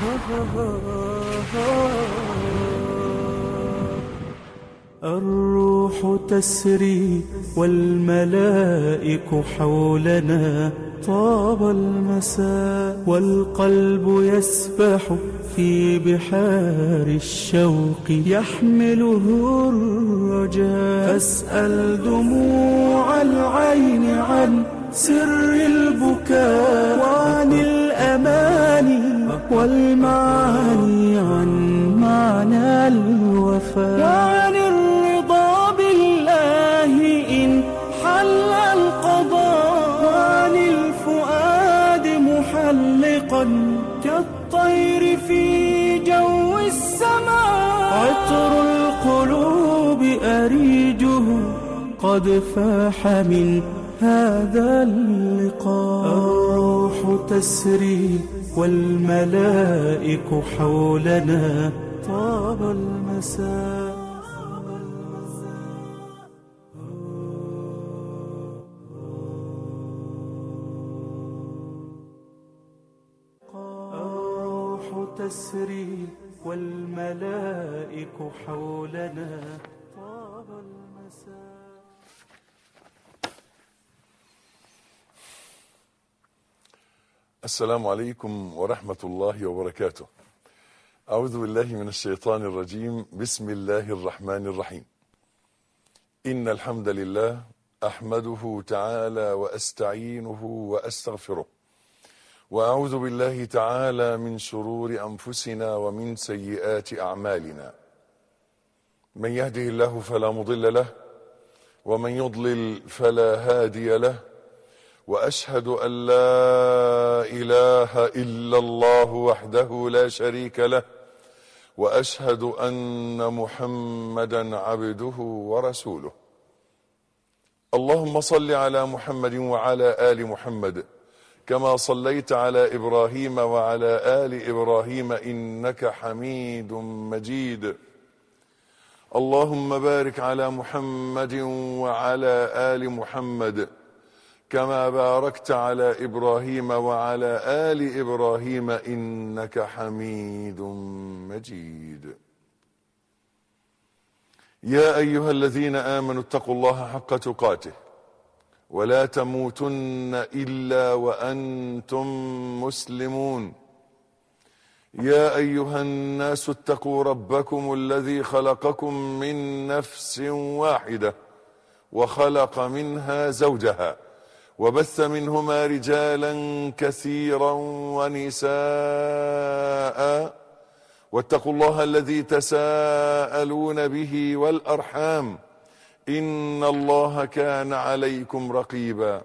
الروح تسري والملائك حولنا طاب المساء والقلب يسبح في بحار الشوق يحمله الرجاء فاسأل دموع العين عن سر البكاء وعن الأماني والمعاني عن معنى الوفاء وعن الرضا بالله إن حل القضاء وعن الفؤاد محلقا كالطير في جو السماء عطر القلوب أريجه قد فاح من هذا اللقاء الروح تسري والملائك حولنا طاب المساء الروح تسري والملائك حولنا طاب المساء السلام عليكم ورحمة الله وبركاته أعوذ بالله من الشيطان الرجيم بسم الله الرحمن الرحيم إن الحمد لله أحمده تعالى وأستعينه وأستغفره وأعوذ بالله تعالى من شرور أنفسنا ومن سيئات أعمالنا من يهده الله فلا مضل له ومن يضلل فلا هادي له واشهد ان لا اله الا الله وحده لا شريك له واشهد ان محمدا عبده ورسوله اللهم صل على محمد وعلى ال محمد كما صليت على ابراهيم وعلى ال ابراهيم انك حميد مجيد اللهم بارك على محمد وعلى ال محمد كما باركت على ابراهيم وعلى ال ابراهيم انك حميد مجيد يا ايها الذين امنوا اتقوا الله حق تقاته ولا تموتن الا وانتم مسلمون يا ايها الناس اتقوا ربكم الذي خلقكم من نفس واحده وخلق منها زوجها وبث منهما رجالا كثيرا ونساء واتقوا الله الذي تساءلون به والارحام ان الله كان عليكم رقيبا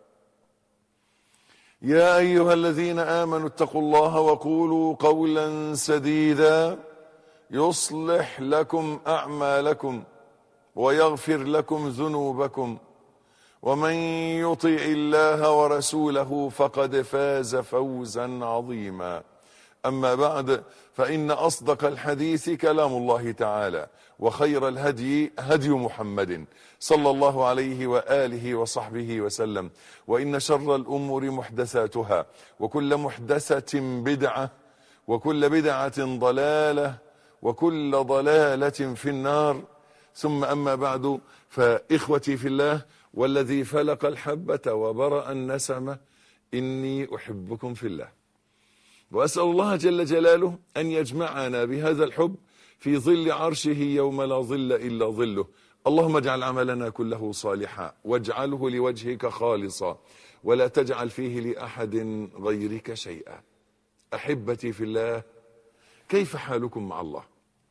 يا ايها الذين امنوا اتقوا الله وقولوا قولا سديدا يصلح لكم اعمالكم ويغفر لكم ذنوبكم ومن يطع الله ورسوله فقد فاز فوزا عظيما اما بعد فان اصدق الحديث كلام الله تعالى وخير الهدي هدي محمد صلى الله عليه واله وصحبه وسلم وان شر الامور محدثاتها وكل محدثه بدعه وكل بدعه ضلاله وكل ضلاله في النار ثم اما بعد فاخوتي في الله والذي فلق الحبة وبرأ النسمة إني أحبكم في الله وأسأل الله جل جلاله أن يجمعنا بهذا الحب في ظل عرشه يوم لا ظل إلا ظله اللهم اجعل عملنا كله صالحا واجعله لوجهك خالصا ولا تجعل فيه لأحد غيرك شيئا أحبتي في الله كيف حالكم مع الله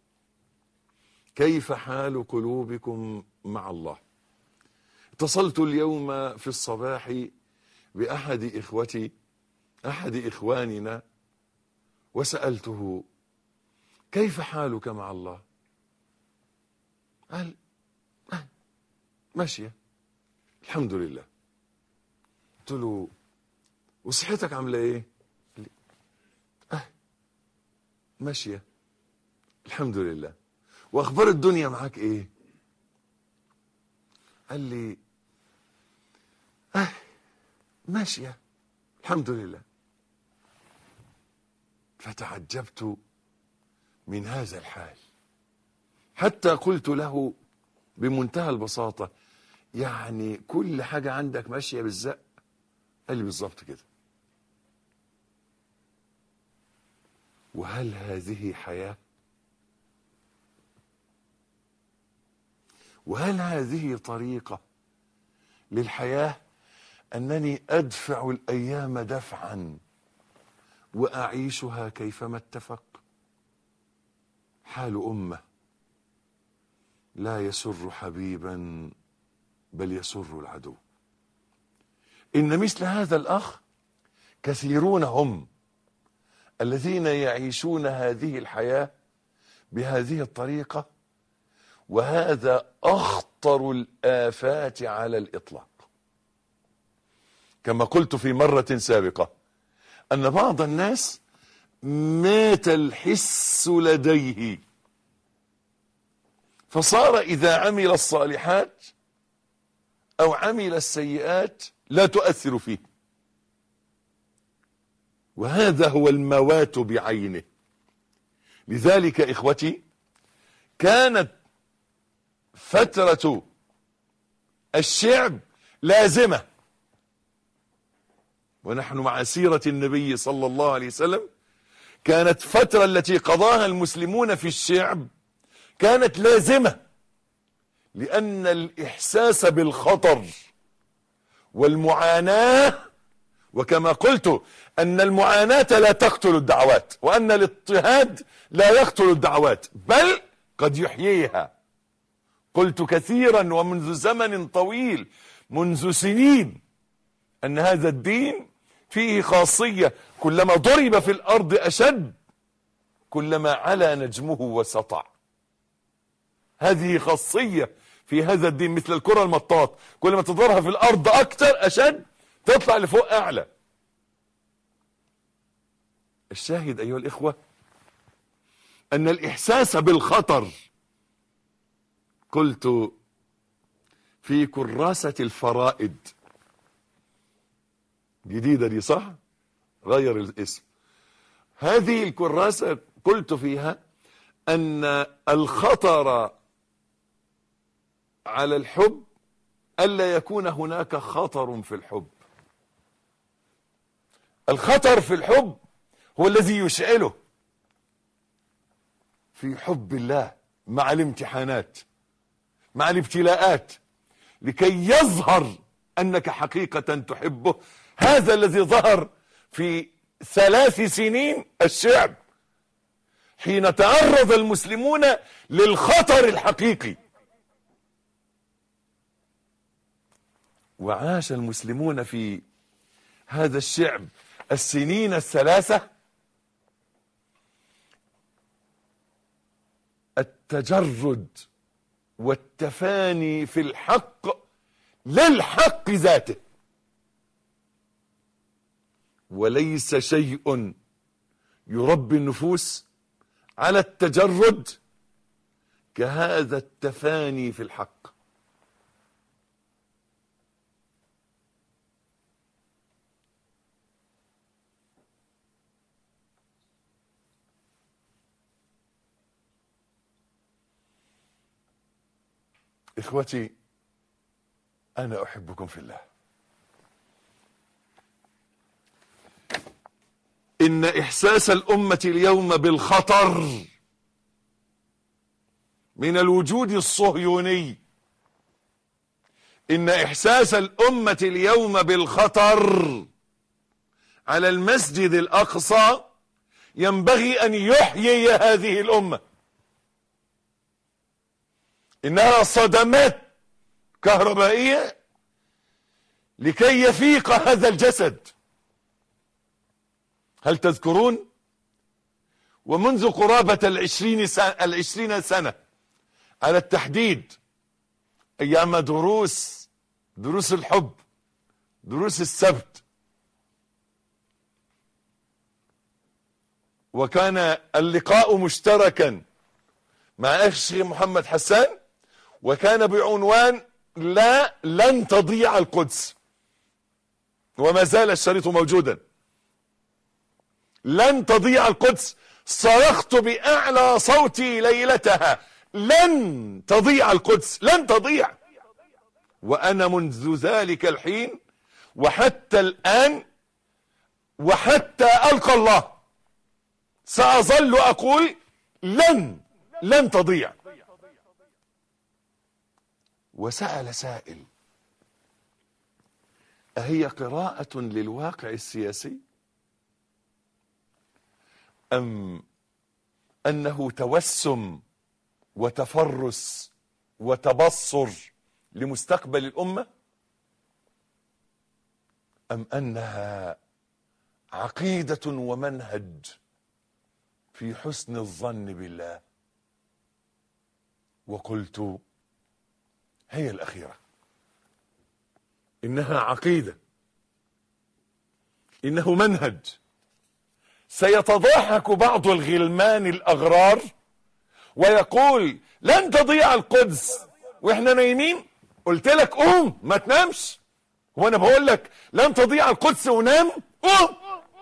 كيف حال قلوبكم مع الله اتصلت اليوم في الصباح بأحد إخوتي أحد إخواننا وسألته كيف حالك مع الله قال آه ماشية الحمد لله قلت له وصحتك عاملة ايه قال لي اه ماشية الحمد لله واخبار الدنيا معاك ايه قال لي اه ماشية الحمد لله فتعجبت من هذا الحال حتى قلت له بمنتهى البساطة يعني كل حاجة عندك ماشية بالزق قال لي بالظبط كده وهل هذه حياة وهل هذه طريقة للحياة أنني أدفع الأيام دفعا وأعيشها كيفما اتفق حال أمة لا يسر حبيبا بل يسر العدو إن مثل هذا الأخ كثيرون هم الذين يعيشون هذه الحياة بهذه الطريقة وهذا أخطر الآفات على الإطلاق كما قلت في مرة سابقة أن بعض الناس مات الحس لديه فصار إذا عمل الصالحات أو عمل السيئات لا تؤثر فيه وهذا هو الموات بعينه لذلك إخوتي كانت فترة الشعب لازمة ونحن مع سيرة النبي صلى الله عليه وسلم كانت فترة التي قضاها المسلمون في الشعب كانت لازمة لأن الإحساس بالخطر والمعاناة وكما قلت أن المعاناة لا تقتل الدعوات وأن الاضطهاد لا يقتل الدعوات بل قد يحييها قلت كثيرا ومنذ زمن طويل منذ سنين أن هذا الدين فيه خاصية كلما ضرب في الأرض أشد كلما علا نجمه وسطع هذه خاصية في هذا الدين مثل الكرة المطاط كل ما تضربها في الأرض أكتر أشد تطلع لفوق أعلى الشاهد أيها الإخوة أن الإحساس بالخطر قلت في كراسة الفرائد جديدة دي صح غير الاسم هذه الكراسة قلت فيها أن الخطر على الحب ألا يكون هناك خطر في الحب الخطر في الحب هو الذي يشعله في حب الله مع الامتحانات مع الابتلاءات لكي يظهر أنك حقيقة تحبه هذا الذي ظهر في ثلاث سنين الشعب حين تعرض المسلمون للخطر الحقيقي وعاش المسلمون في هذا الشعب السنين الثلاثة التجرد والتفاني في الحق للحق ذاته وليس شيء يربي النفوس على التجرد كهذا التفاني في الحق اخوتي انا احبكم في الله ان احساس الامه اليوم بالخطر من الوجود الصهيوني ان احساس الامه اليوم بالخطر على المسجد الاقصى ينبغي ان يحيي هذه الامه انها صدمات كهربائيه لكي يفيق هذا الجسد هل تذكرون ومنذ قرابة العشرين سنة, العشرين سنة على التحديد أيام دروس دروس الحب دروس السبت وكان اللقاء مشتركا مع أخي الشيخ محمد حسان وكان بعنوان لا لن تضيع القدس وما زال الشريط موجودا لن تضيع القدس صرخت بأعلى صوتي ليلتها لن تضيع القدس لن تضيع وأنا منذ ذلك الحين وحتى الآن وحتى ألقى الله سأظل أقول لن لن تضيع وسأل سائل أهي قراءة للواقع السياسي أم أنه توسم وتفرس وتبصر لمستقبل الأمة أم أنها عقيدة ومنهج في حسن الظن بالله وقلت هي الأخيرة إنها عقيدة إنه منهج سيتضاحك بعض الغلمان الأغرار ويقول لن تضيع القدس واحنا نايمين قلت لك قوم ما تنامش هو انا بقول لك لن تضيع القدس ونام قوم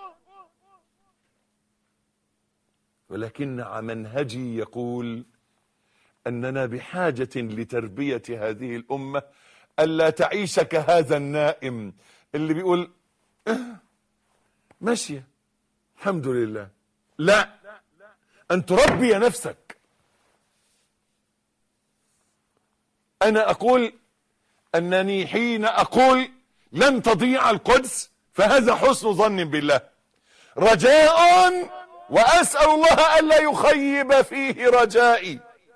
ولكن منهجي يقول اننا بحاجة لتربية هذه الامة الا تعيش كهذا النائم اللي بيقول "اه، ماشية الحمد لله لا ان تربي نفسك انا اقول انني حين اقول لن تضيع القدس فهذا حسن ظن بالله رجاء واسال الله الا يخيب فيه رجائي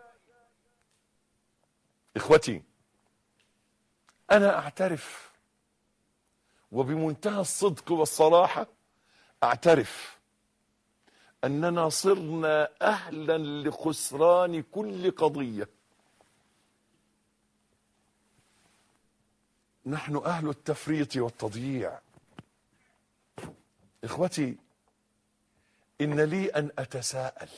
اخوتي انا اعترف وبمنتهى الصدق والصراحه اعترف اننا صرنا اهلا لخسران كل قضيه نحن اهل التفريط والتضييع اخوتي ان لي ان اتساءل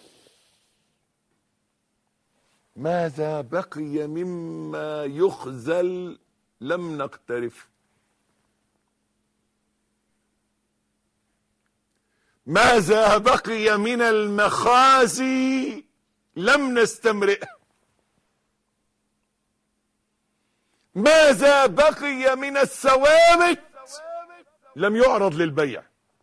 ماذا بقي مما يخزل لم نقترف ماذا بقي من المخازي لم نستمرئه ماذا بقي من الثوابت لم يعرض للبيع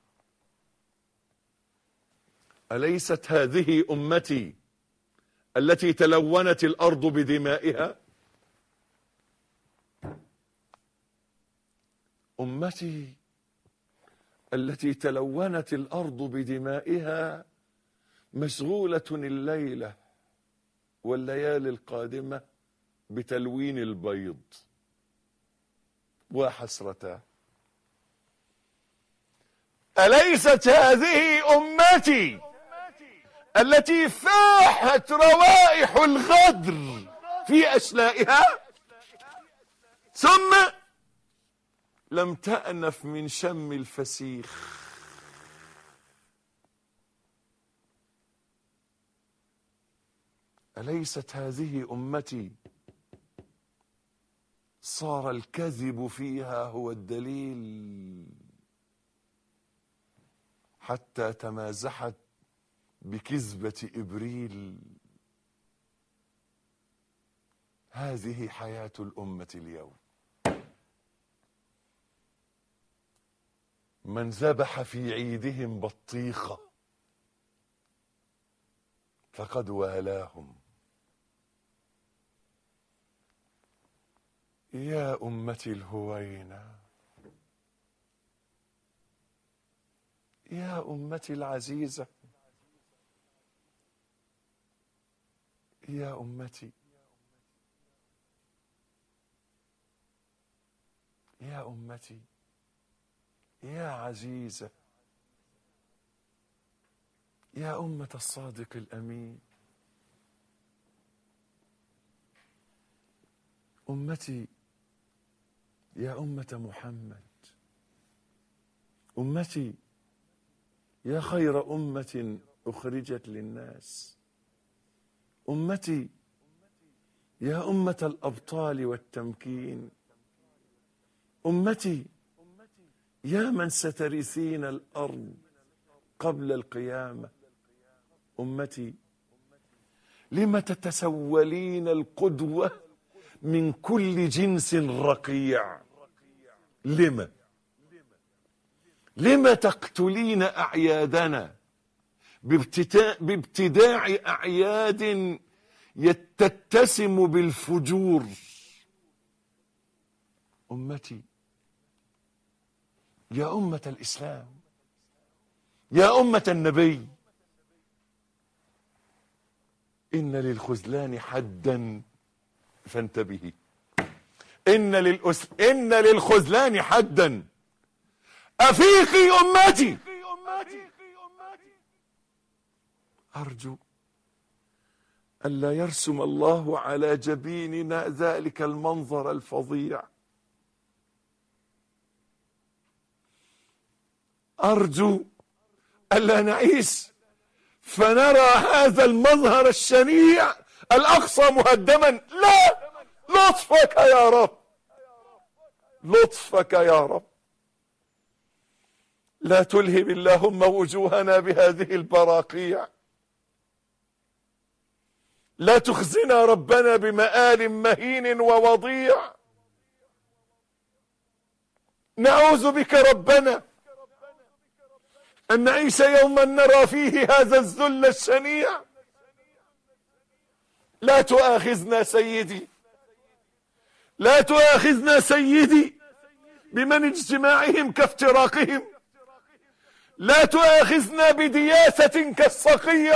أليست هذه أمتي التي تلونت الأرض بدمائها أمتي التي تلونت الأرض بدمائها مشغولة الليلة والليالي القادمة بتلوين البيض وحسرتا أليست هذه أمتي التي فاحت روائح الغدر في أشلائها ثم لم تأنف من شم الفسيخ أليست هذه أمتي صار الكذب فيها هو الدليل حتى تمازحت بكذبة إبريل هذه حياة الأمة اليوم من ذبح في عيدهم بطيخة فقد والاهم يا أمتي الهوينة يا أمتي العزيزة يا أمتي يا أمتي يا عزيزة يا أمة الصادق الأمين أمتي يا أمة محمد أمتي يا خير أمة أخرجت للناس أمتي يا أمة الأبطال والتمكين أمتي يا من سترثين الأرض قبل القيامة أمتي لم تتسولين القدوة من كل جنس رقيع لم لم تقتلين أعيادنا بابتداع, بابتداع أعياد تتسم بالفجور أمتي يا أمة الإسلام يا أمة النبي إن للخذلان حدا فانتبهي إن, للأس... إن للخذلان حدا أفيقي أمتي أرجو ألا يرسم الله على جبيننا ذلك المنظر الفظيع أرجو ألا نعيش فنرى هذا المظهر الشنيع الأقصى مهدما لا لطفك يا رب لطفك يا رب لا تلهب اللهم وجوهنا بهذه البراقيع لا تخزنا ربنا بمآل مهين ووضيع نعوذ بك ربنا أن نعيش يوما نرى فيه هذا الذل الشنيع لا تؤاخذنا سيدي لا تؤاخذنا سيدي بمن اجتماعهم كافتراقهم لا تؤاخذنا بدياسة كالصقيع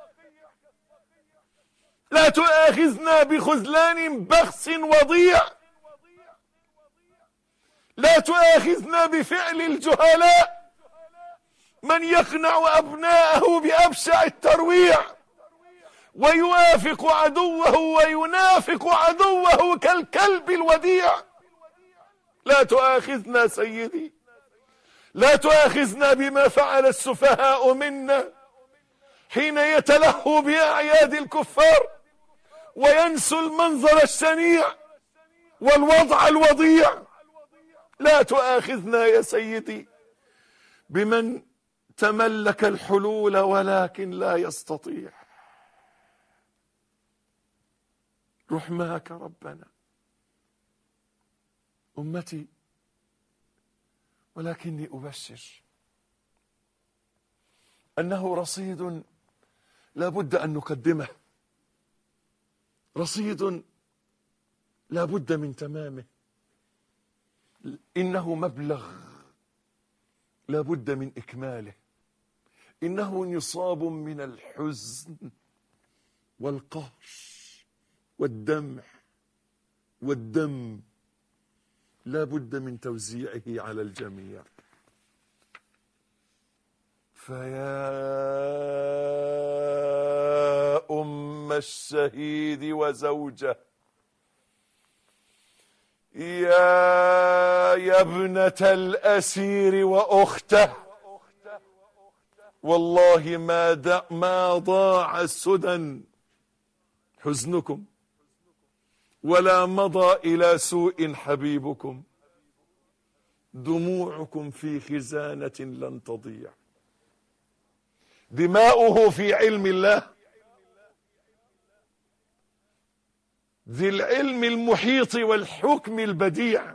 لا تؤاخذنا بخذلان بخس وضيع لا تؤاخذنا بفعل الجهلاء من يقنع أبناءه بأبشع الترويع ويوافق عدوه وينافق عدوه كالكلب الوديع لا تؤاخذنا سيدي لا تؤاخذنا بما فعل السفهاء منا حين يتلهوا بأعياد الكفار وينسوا المنظر الشنيع والوضع الوضيع لا تؤاخذنا يا سيدي بمن تملك الحلول ولكن لا يستطيع رحماك ربنا أمتي ولكني أبشر أنه رصيد لا بد أن نقدمه رصيد لا بد من تمامه إنه مبلغ لا بد من إكماله إنه نصاب من الحزن والقهر والدمع والدم لا بد من توزيعه على الجميع فيا أم الشهيد وزوجه يا يا ابنة الأسير وأخته والله ما دا ما ضاع سدى حزنكم ولا مضى إلى سوء حبيبكم دموعكم في خزانة لن تضيع دماؤه في علم الله ذي العلم المحيط والحكم البديع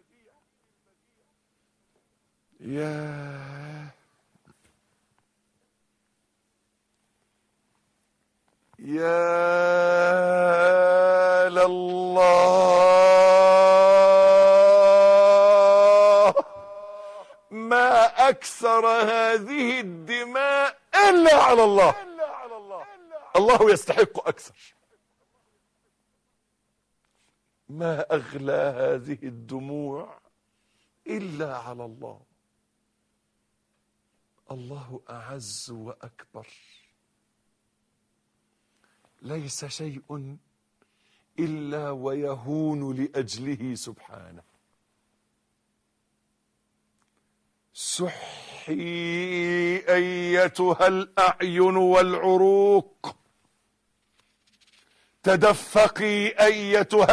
يا يا لله ما أكثر هذه الدماء إلا على الله الله يستحق أكثر ما أغلى هذه الدموع إلا على الله الله أعز وأكبر ليس شيء إلا ويهون لأجله سبحانه سحي أيتها الأعين والعروق تدفقي أيتها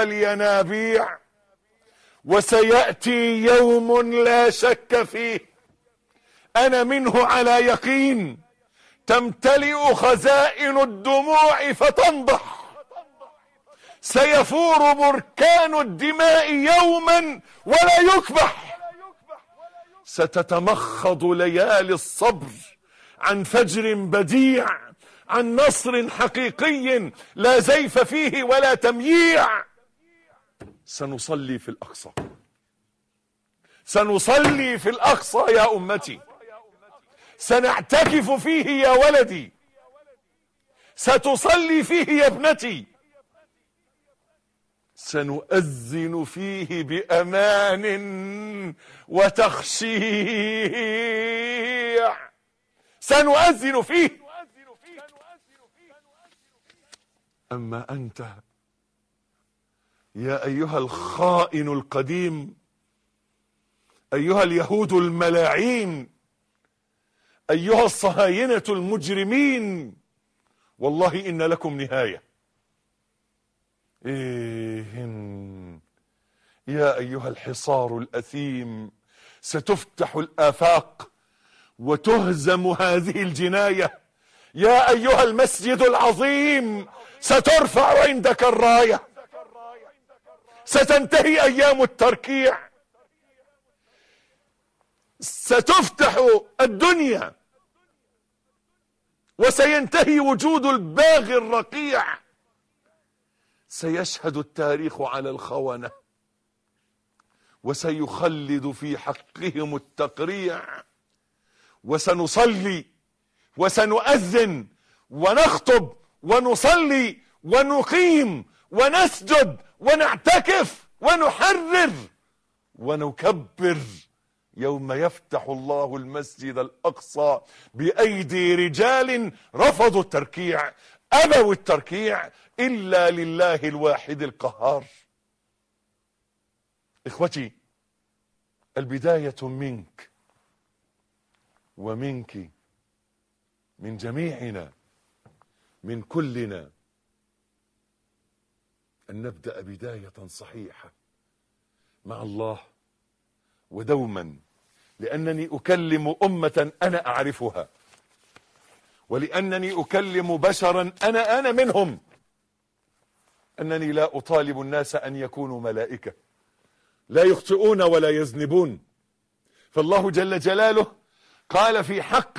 انا منه على يقين تمتلئ خزائن الدموع فتنضح سيفور بركان الدماء يوما ولا يكبح ستتمخض ليالي الصبر عن فجر بديع عن نصر حقيقي لا زيف فيه ولا تمييع سنصلي في الاقصى سنصلي في الاقصى يا امتي سنعتكف فيه يا ولدي ستصلي فيه يا ابنتي سنؤذن فيه بامان وتخشيع سنؤذن فيه اما انت يا ايها الخائن القديم ايها اليهود الملاعين ايها الصهاينه المجرمين والله ان لكم نهايه إيهن يا أيها الحصار الأثيم ستفتح الآفاق وتهزم هذه الجناية يا أيها المسجد العظيم سترفع عندك الراية ستنتهي أيام التركيع ستفتح الدنيا وسينتهي وجود الباغي الرقيع سيشهد التاريخ على الخونة وسيخلد في حقهم التقريع وسنصلي وسنؤذن ونخطب ونصلي ونقيم ونسجد ونعتكف ونحرر ونكبر يوم يفتح الله المسجد الأقصى بأيدي رجال رفضوا التركيع أبوا التركيع إلا لله الواحد القهار إخوتي البداية منك ومنك من جميعنا من كلنا أن نبدأ بداية صحيحة مع الله ودوما لأنني أكلم أمة أنا أعرفها ولأنني أكلم بشرا أنا أنا منهم أنني لا أطالب الناس أن يكونوا ملائكة لا يخطئون ولا يذنبون فالله جل جلاله قال في حق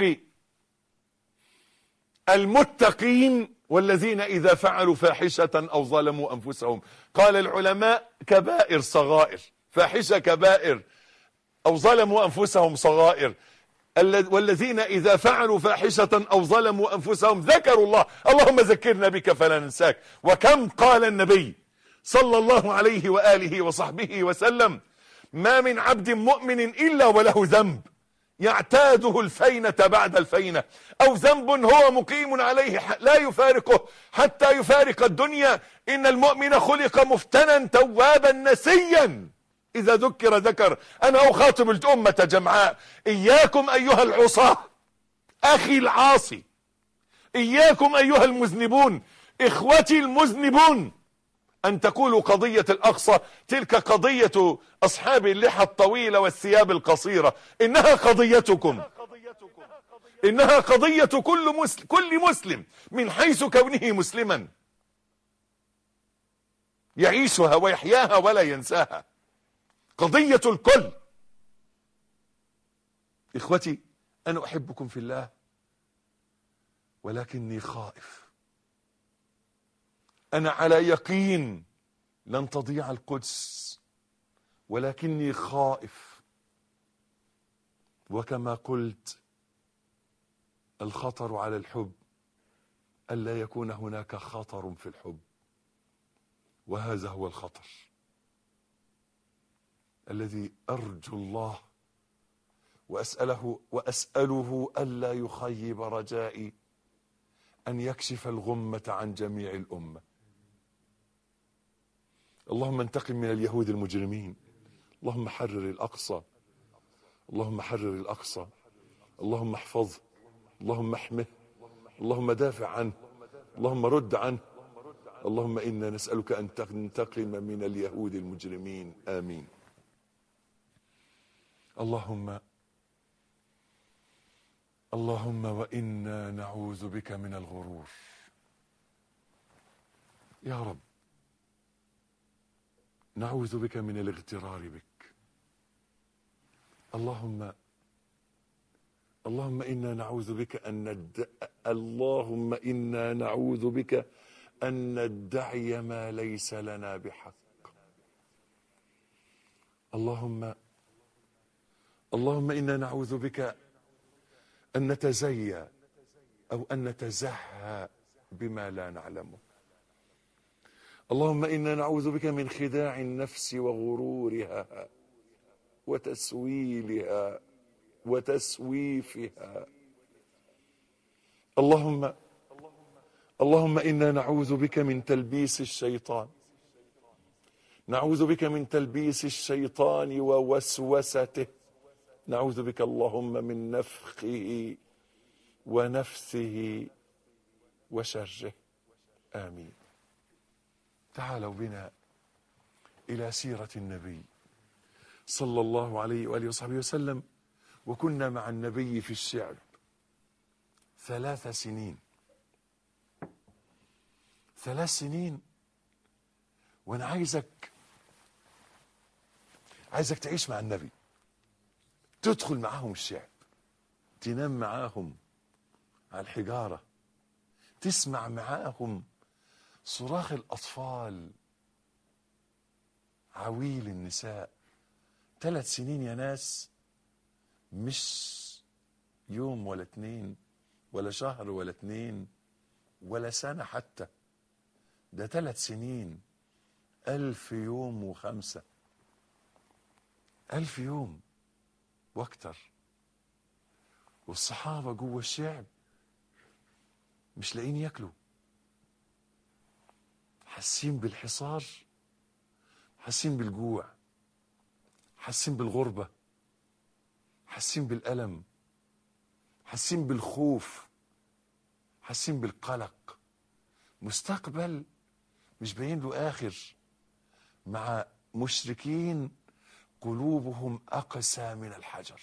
المتقين والذين إذا فعلوا فاحشة أو ظلموا أنفسهم قال العلماء كبائر صغائر فاحشة كبائر أو ظلموا أنفسهم صغائر والذين إذا فعلوا فاحشة أو ظلموا أنفسهم ذكروا الله اللهم ذكرنا بك فلا ننساك وكم قال النبي صلى الله عليه وآله وصحبه وسلم ما من عبد مؤمن إلا وله ذنب يعتاده الفينة بعد الفينة أو ذنب هو مقيم عليه لا يفارقه حتى يفارق الدنيا إن المؤمن خلق مفتنا توابا نسيا إذا ذكر ذكر أنا أخاطب الأمة جمعاء إياكم أيها العصاة أخي العاصي إياكم أيها المذنبون إخوتي المذنبون أن تقولوا قضية الأقصى تلك قضية أصحاب اللحى الطويلة والثياب القصيرة إنها قضيتكم إنها قضية كل مسلم, كل مسلم من حيث كونه مسلما يعيشها ويحياها ولا ينساها قضية الكل إخوتي أنا أحبكم في الله ولكني خائف أنا على يقين لن تضيع القدس ولكني خائف وكما قلت الخطر على الحب ألا يكون هناك خطر في الحب وهذا هو الخطر الذي أرجو الله وأسأله وأسأله ألا يخيب رجائي أن يكشف الغمة عن جميع الأمة اللهم انتقم من اليهود المجرمين اللهم حرر الأقصى اللهم حرر الأقصى اللهم احفظه اللهم احمه اللهم دافع عنه اللهم رد عنه اللهم إنا نسألك أن تنتقم من اليهود المجرمين آمين اللهم اللهم وانا نعوذ بك من الغرور يا رب نعوذ بك من الاغترار بك اللهم اللهم انا نعوذ بك ان ند... اللهم انا نعوذ بك ان ندعي ما ليس لنا بحق اللهم اللهم انا نعوذ بك ان نتزيى او ان نتزهى بما لا نعلمه اللهم انا نعوذ بك من خداع النفس وغرورها وتسويلها وتسويفها اللهم اللهم انا نعوذ بك من تلبيس الشيطان نعوذ بك من تلبيس الشيطان ووسوسته نعوذ بك اللهم من نفخه ونفثه وشره امين تعالوا بنا الى سيره النبي صلى الله عليه واله وصحبه وسلم وكنا مع النبي في الشعب ثلاث سنين ثلاث سنين وانا عايزك عايزك تعيش مع النبي تدخل معاهم الشعب تنام معاهم على الحجارة تسمع معاهم صراخ الأطفال عويل النساء ثلاث سنين يا ناس مش يوم ولا اتنين ولا شهر ولا اتنين ولا سنة حتى ده ثلاث سنين ألف يوم وخمسة ألف يوم واكتر والصحابة جوه الشعب مش لاقيين ياكلوا حاسين بالحصار حاسين بالجوع حاسين بالغربة حاسين بالألم حاسين بالخوف حاسين بالقلق مستقبل مش باين له آخر مع مشركين قلوبهم أقسى من الحجر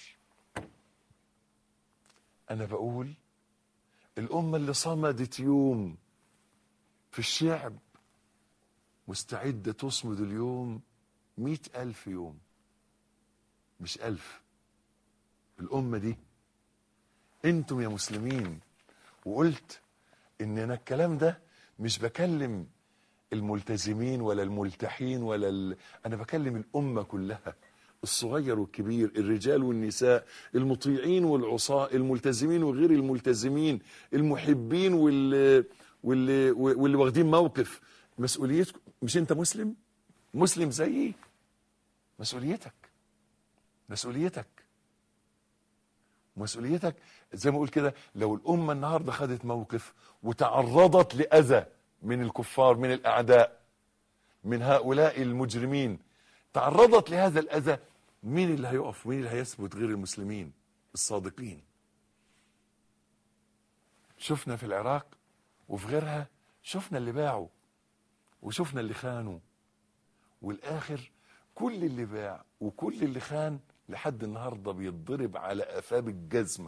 أنا بقول الأمة اللي صمدت يوم في الشعب مستعدة تصمد اليوم مئة ألف يوم مش ألف الأمة دي أنتم يا مسلمين وقلت إن أنا الكلام ده مش بكلم الملتزمين ولا الملتحين ولا ال... أنا بكلم الأمة كلها الصغير والكبير الرجال والنساء المطيعين والعصاة الملتزمين وغير الملتزمين المحبين واللي, واللي, واللي واخدين موقف مسؤوليتكم مش انت مسلم مسلم زيي مسؤوليتك مسؤوليتك مسؤوليتك زي ما اقول كده لو الامه النهارده خدت موقف وتعرضت لاذى من الكفار من الاعداء من هؤلاء المجرمين تعرضت لهذا الاذى مين اللي هيقف مين اللي هيثبت غير المسلمين الصادقين شفنا في العراق وفي غيرها شفنا اللي باعوا وشفنا اللي خانوا والاخر كل اللي باع وكل اللي خان لحد النهارده بيتضرب على افاب الجزمه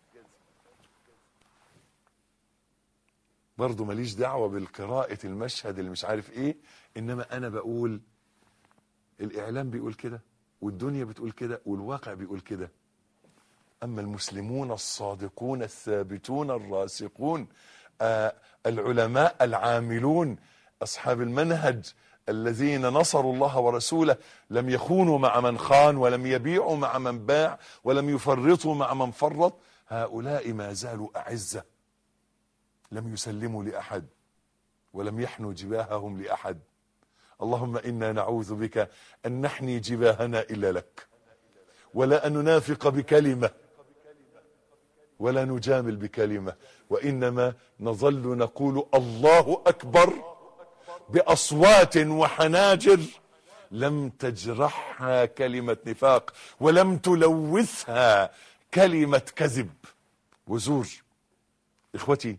برضه ماليش دعوه بالقراءه المشهد اللي مش عارف ايه انما انا بقول الاعلام بيقول كده والدنيا بتقول كده والواقع بيقول كده اما المسلمون الصادقون الثابتون الراسخون آه العلماء العاملون اصحاب المنهج الذين نصروا الله ورسوله لم يخونوا مع من خان ولم يبيعوا مع من باع ولم يفرطوا مع من فرط هؤلاء ما زالوا اعزه لم يسلموا لاحد ولم يحنوا جباههم لاحد اللهم انا نعوذ بك ان نحني جباهنا الا لك ولا ان ننافق بكلمه ولا نجامل بكلمه وانما نظل نقول الله اكبر باصوات وحناجر لم تجرحها كلمه نفاق ولم تلوثها كلمه كذب وزور اخوتي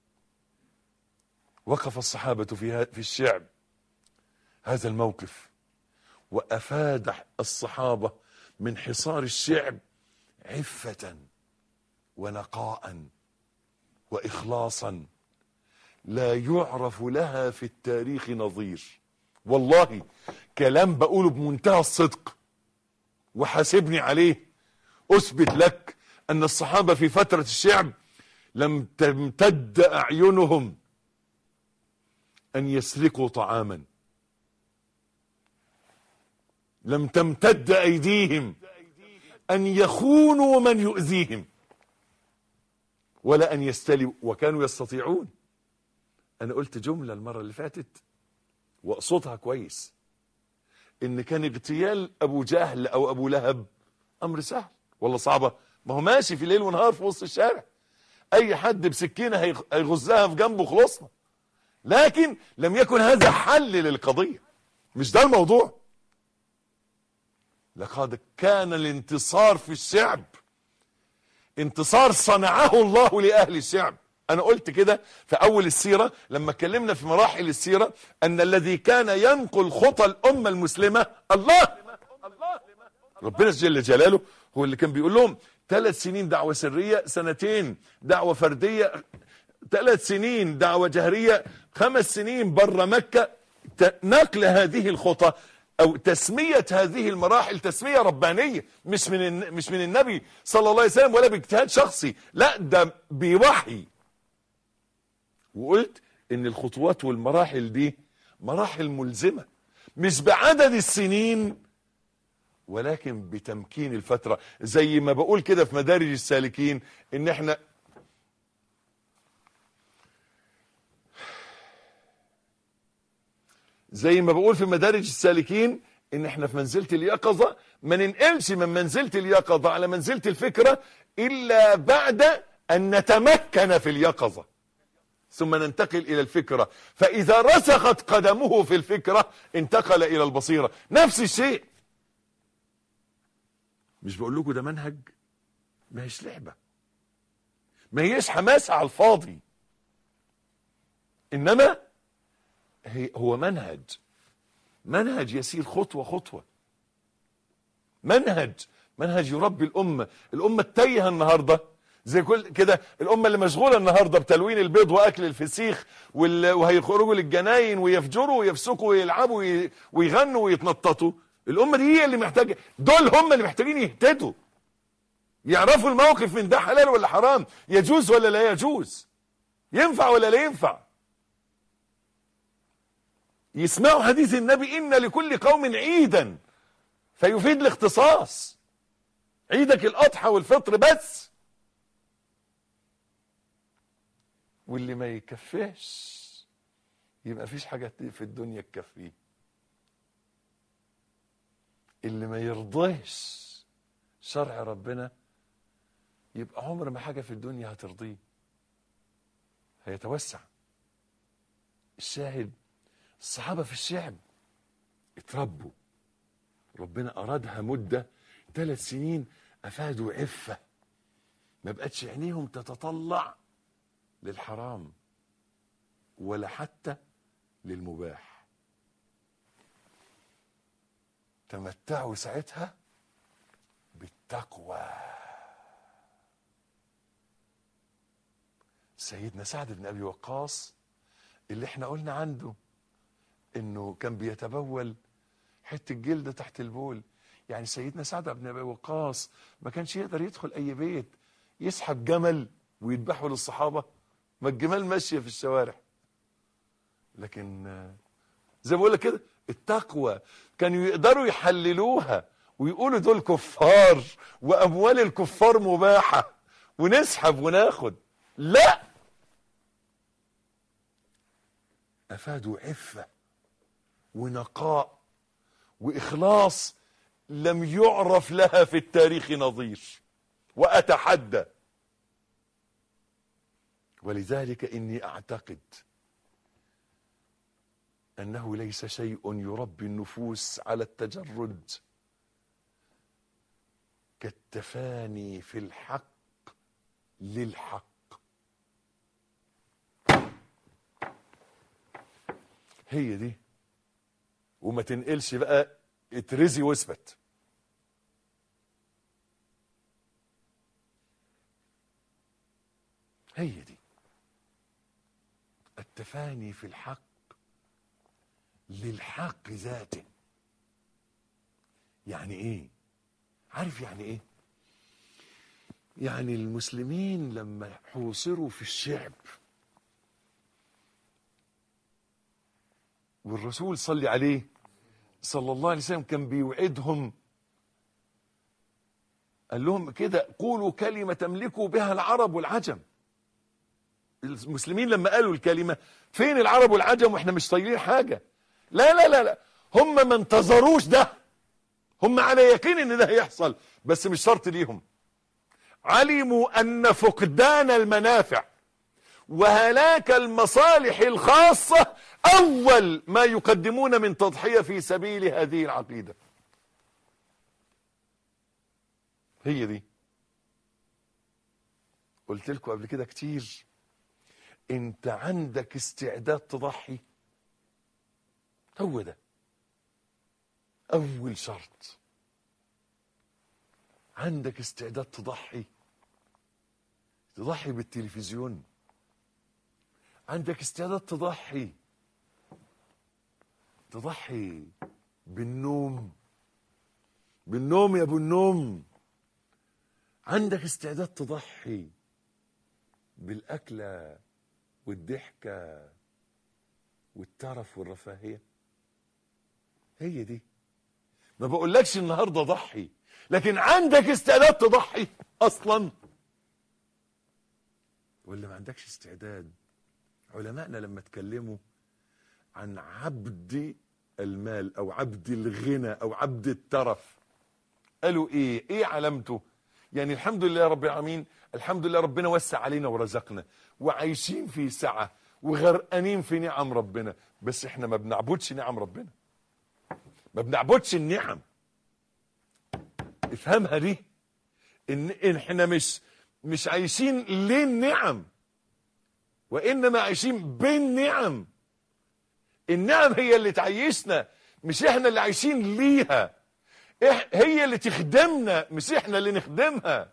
وقف الصحابه في في الشعب هذا الموقف وافاد الصحابه من حصار الشعب عفه ونقاء واخلاصا لا يعرف لها في التاريخ نظير والله كلام بقوله بمنتهى الصدق وحاسبني عليه اثبت لك ان الصحابه في فتره الشعب لم تمتد اعينهم ان يسرقوا طعاما لم تمتد ايديهم ان يخونوا من يؤذيهم ولا ان يستلوا وكانوا يستطيعون انا قلت جمله المره اللي فاتت واقصدها كويس ان كان اغتيال ابو جهل او ابو لهب امر سهل ولا صعبه ما هو ماشي في ليل ونهار في وسط الشارع اي حد بسكينه هيغ- هيغزها في جنبه خلصنا لكن لم يكن هذا حل للقضيه مش ده الموضوع لقد كان الانتصار في الشعب انتصار صنعه الله لأهل الشعب أنا قلت كده في أول السيرة لما اتكلمنا في مراحل السيرة أن الذي كان ينقل خطى الأمة المسلمة الله ربنا جل جلاله هو اللي كان بيقول لهم ثلاث سنين دعوة سرية سنتين دعوة فردية ثلاث سنين دعوة جهرية خمس سنين بره مكة ت- نقل هذه الخطى او تسمية هذه المراحل تسمية ربانية مش من الن- مش من النبي صلى الله عليه وسلم ولا باجتهاد شخصي لا ده بوحي وقلت ان الخطوات والمراحل دي مراحل ملزمة مش بعدد السنين ولكن بتمكين الفترة زي ما بقول كده في مدارج السالكين ان احنا زي ما بقول في مدارج السالكين ان احنا في منزلة اليقظة ما ننقلش من منزلة اليقظة على منزلة الفكرة الا بعد ان نتمكن في اليقظة ثم ننتقل الى الفكرة فاذا رسخت قدمه في الفكرة انتقل الى البصيرة نفس الشيء مش بقول لكم ده منهج ما هيش لعبة ما هيش حماسة على الفاضي انما هي هو منهج منهج يسير خطوة خطوة منهج منهج يربي الأمة الأمة التايهة النهاردة زي كل كده الأمة اللي مشغولة النهاردة بتلوين البيض وأكل الفسيخ وال- وهيخرجوا للجناين ويفجروا ويفسقوا ويلعبوا وي- ويغنوا ويتنططوا الأمة دي هي اللي محتاجة دول هم اللي محتاجين يهتدوا يعرفوا الموقف من ده حلال ولا حرام يجوز ولا لا يجوز ينفع ولا لا ينفع يسمعوا حديث النبي إن لكل قوم عيدا فيفيد الاختصاص عيدك الأضحى والفطر بس واللي ما يكفيش يبقى فيش حاجة في الدنيا تكفيه اللي ما يرضيش شرع ربنا يبقى عمر ما حاجة في الدنيا هترضيه هيتوسع الشاهد الصحابة في الشعب اتربوا ربنا أرادها مدة ثلاث سنين أفادوا عفة ما بقتش عينيهم تتطلع للحرام ولا حتى للمباح تمتعوا ساعتها بالتقوى سيدنا سعد بن أبي وقاص اللي احنا قلنا عنده انه كان بيتبول حته جلد تحت البول يعني سيدنا سعد بن ابي وقاص ما كانش يقدر يدخل اي بيت يسحب جمل ويذبحه للصحابه ما الجمال ماشيه في الشوارع لكن آه، زي ما بقول لك كده التقوى كانوا يقدروا يحللوها ويقولوا دول كفار واموال الكفار مباحه ونسحب وناخد لا افادوا عفه ونقاء واخلاص لم يعرف لها في التاريخ نظير واتحدى ولذلك اني اعتقد انه ليس شيء يربي النفوس على التجرد كالتفاني في الحق للحق هي دي وما تنقلش بقى اترزي واثبت هي دي التفاني في الحق للحق ذاته يعني ايه عارف يعني ايه يعني المسلمين لما حوصروا في الشعب والرسول صلي عليه صلى الله عليه وسلم كان بيوعدهم قال لهم كده قولوا كلمة تملكوا بها العرب والعجم المسلمين لما قالوا الكلمة فين العرب والعجم واحنا مش طايلين حاجة لا لا لا لا هم ما انتظروش ده هم على يقين ان ده هيحصل بس مش شرط ليهم علموا ان فقدان المنافع وهلاك المصالح الخاصة اول ما يقدمون من تضحية في سبيل هذه العقيدة هي دي قلت لكم قبل كده كتير انت عندك استعداد تضحي هو ده اول شرط عندك استعداد تضحي تضحي بالتلفزيون عندك استعداد تضحي تضحي بالنوم بالنوم يا ابو النوم عندك استعداد تضحي بالاكله والضحكه والترف والرفاهيه هي دي ما بقولكش النهارده ضحي لكن عندك استعداد تضحي اصلا ولا ما عندكش استعداد علمائنا لما اتكلموا عن عبد المال او عبد الغنى او عبد الترف قالوا ايه ايه علامته يعني الحمد لله رب العالمين الحمد لله ربنا وسع علينا ورزقنا وعايشين في سعة وغرقانين في نعم ربنا بس احنا ما بنعبدش نعم ربنا ما بنعبدش النعم افهمها دي ان إن احنا مش مش عايشين للنعم وانما عايشين بالنعم النعم هي اللي تعيشنا مش احنا اللي عايشين ليها إح هي اللي تخدمنا مش احنا اللي نخدمها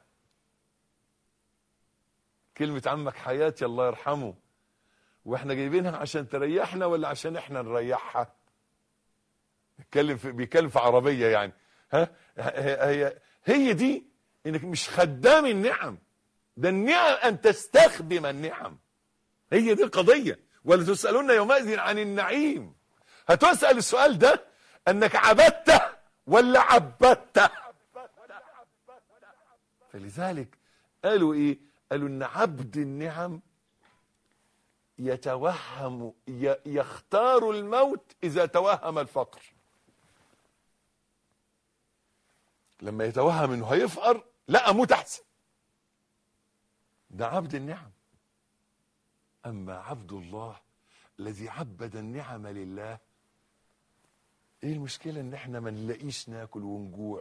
كلمة عمك حياتي الله يرحمه واحنا جايبينها عشان تريحنا ولا عشان احنا نريحها بيتكلم في بيتكلم في عربية يعني ها هي هي دي انك مش خدام النعم ده النعم ان تستخدم النعم هي دي القضية ولا تسألون يومئذ عن النعيم هتسأل السؤال ده انك عبدته ولا عبدته فلذلك قالوا ايه قالوا ان عبد النعم يتوهم ي- يختار الموت اذا توهم الفقر لما يتوهم انه هيفقر لا اموت احسن ده عبد النعم اما عبد الله الذي عبد النعم لله ايه المشكله ان احنا ما نلاقيش ناكل ونجوع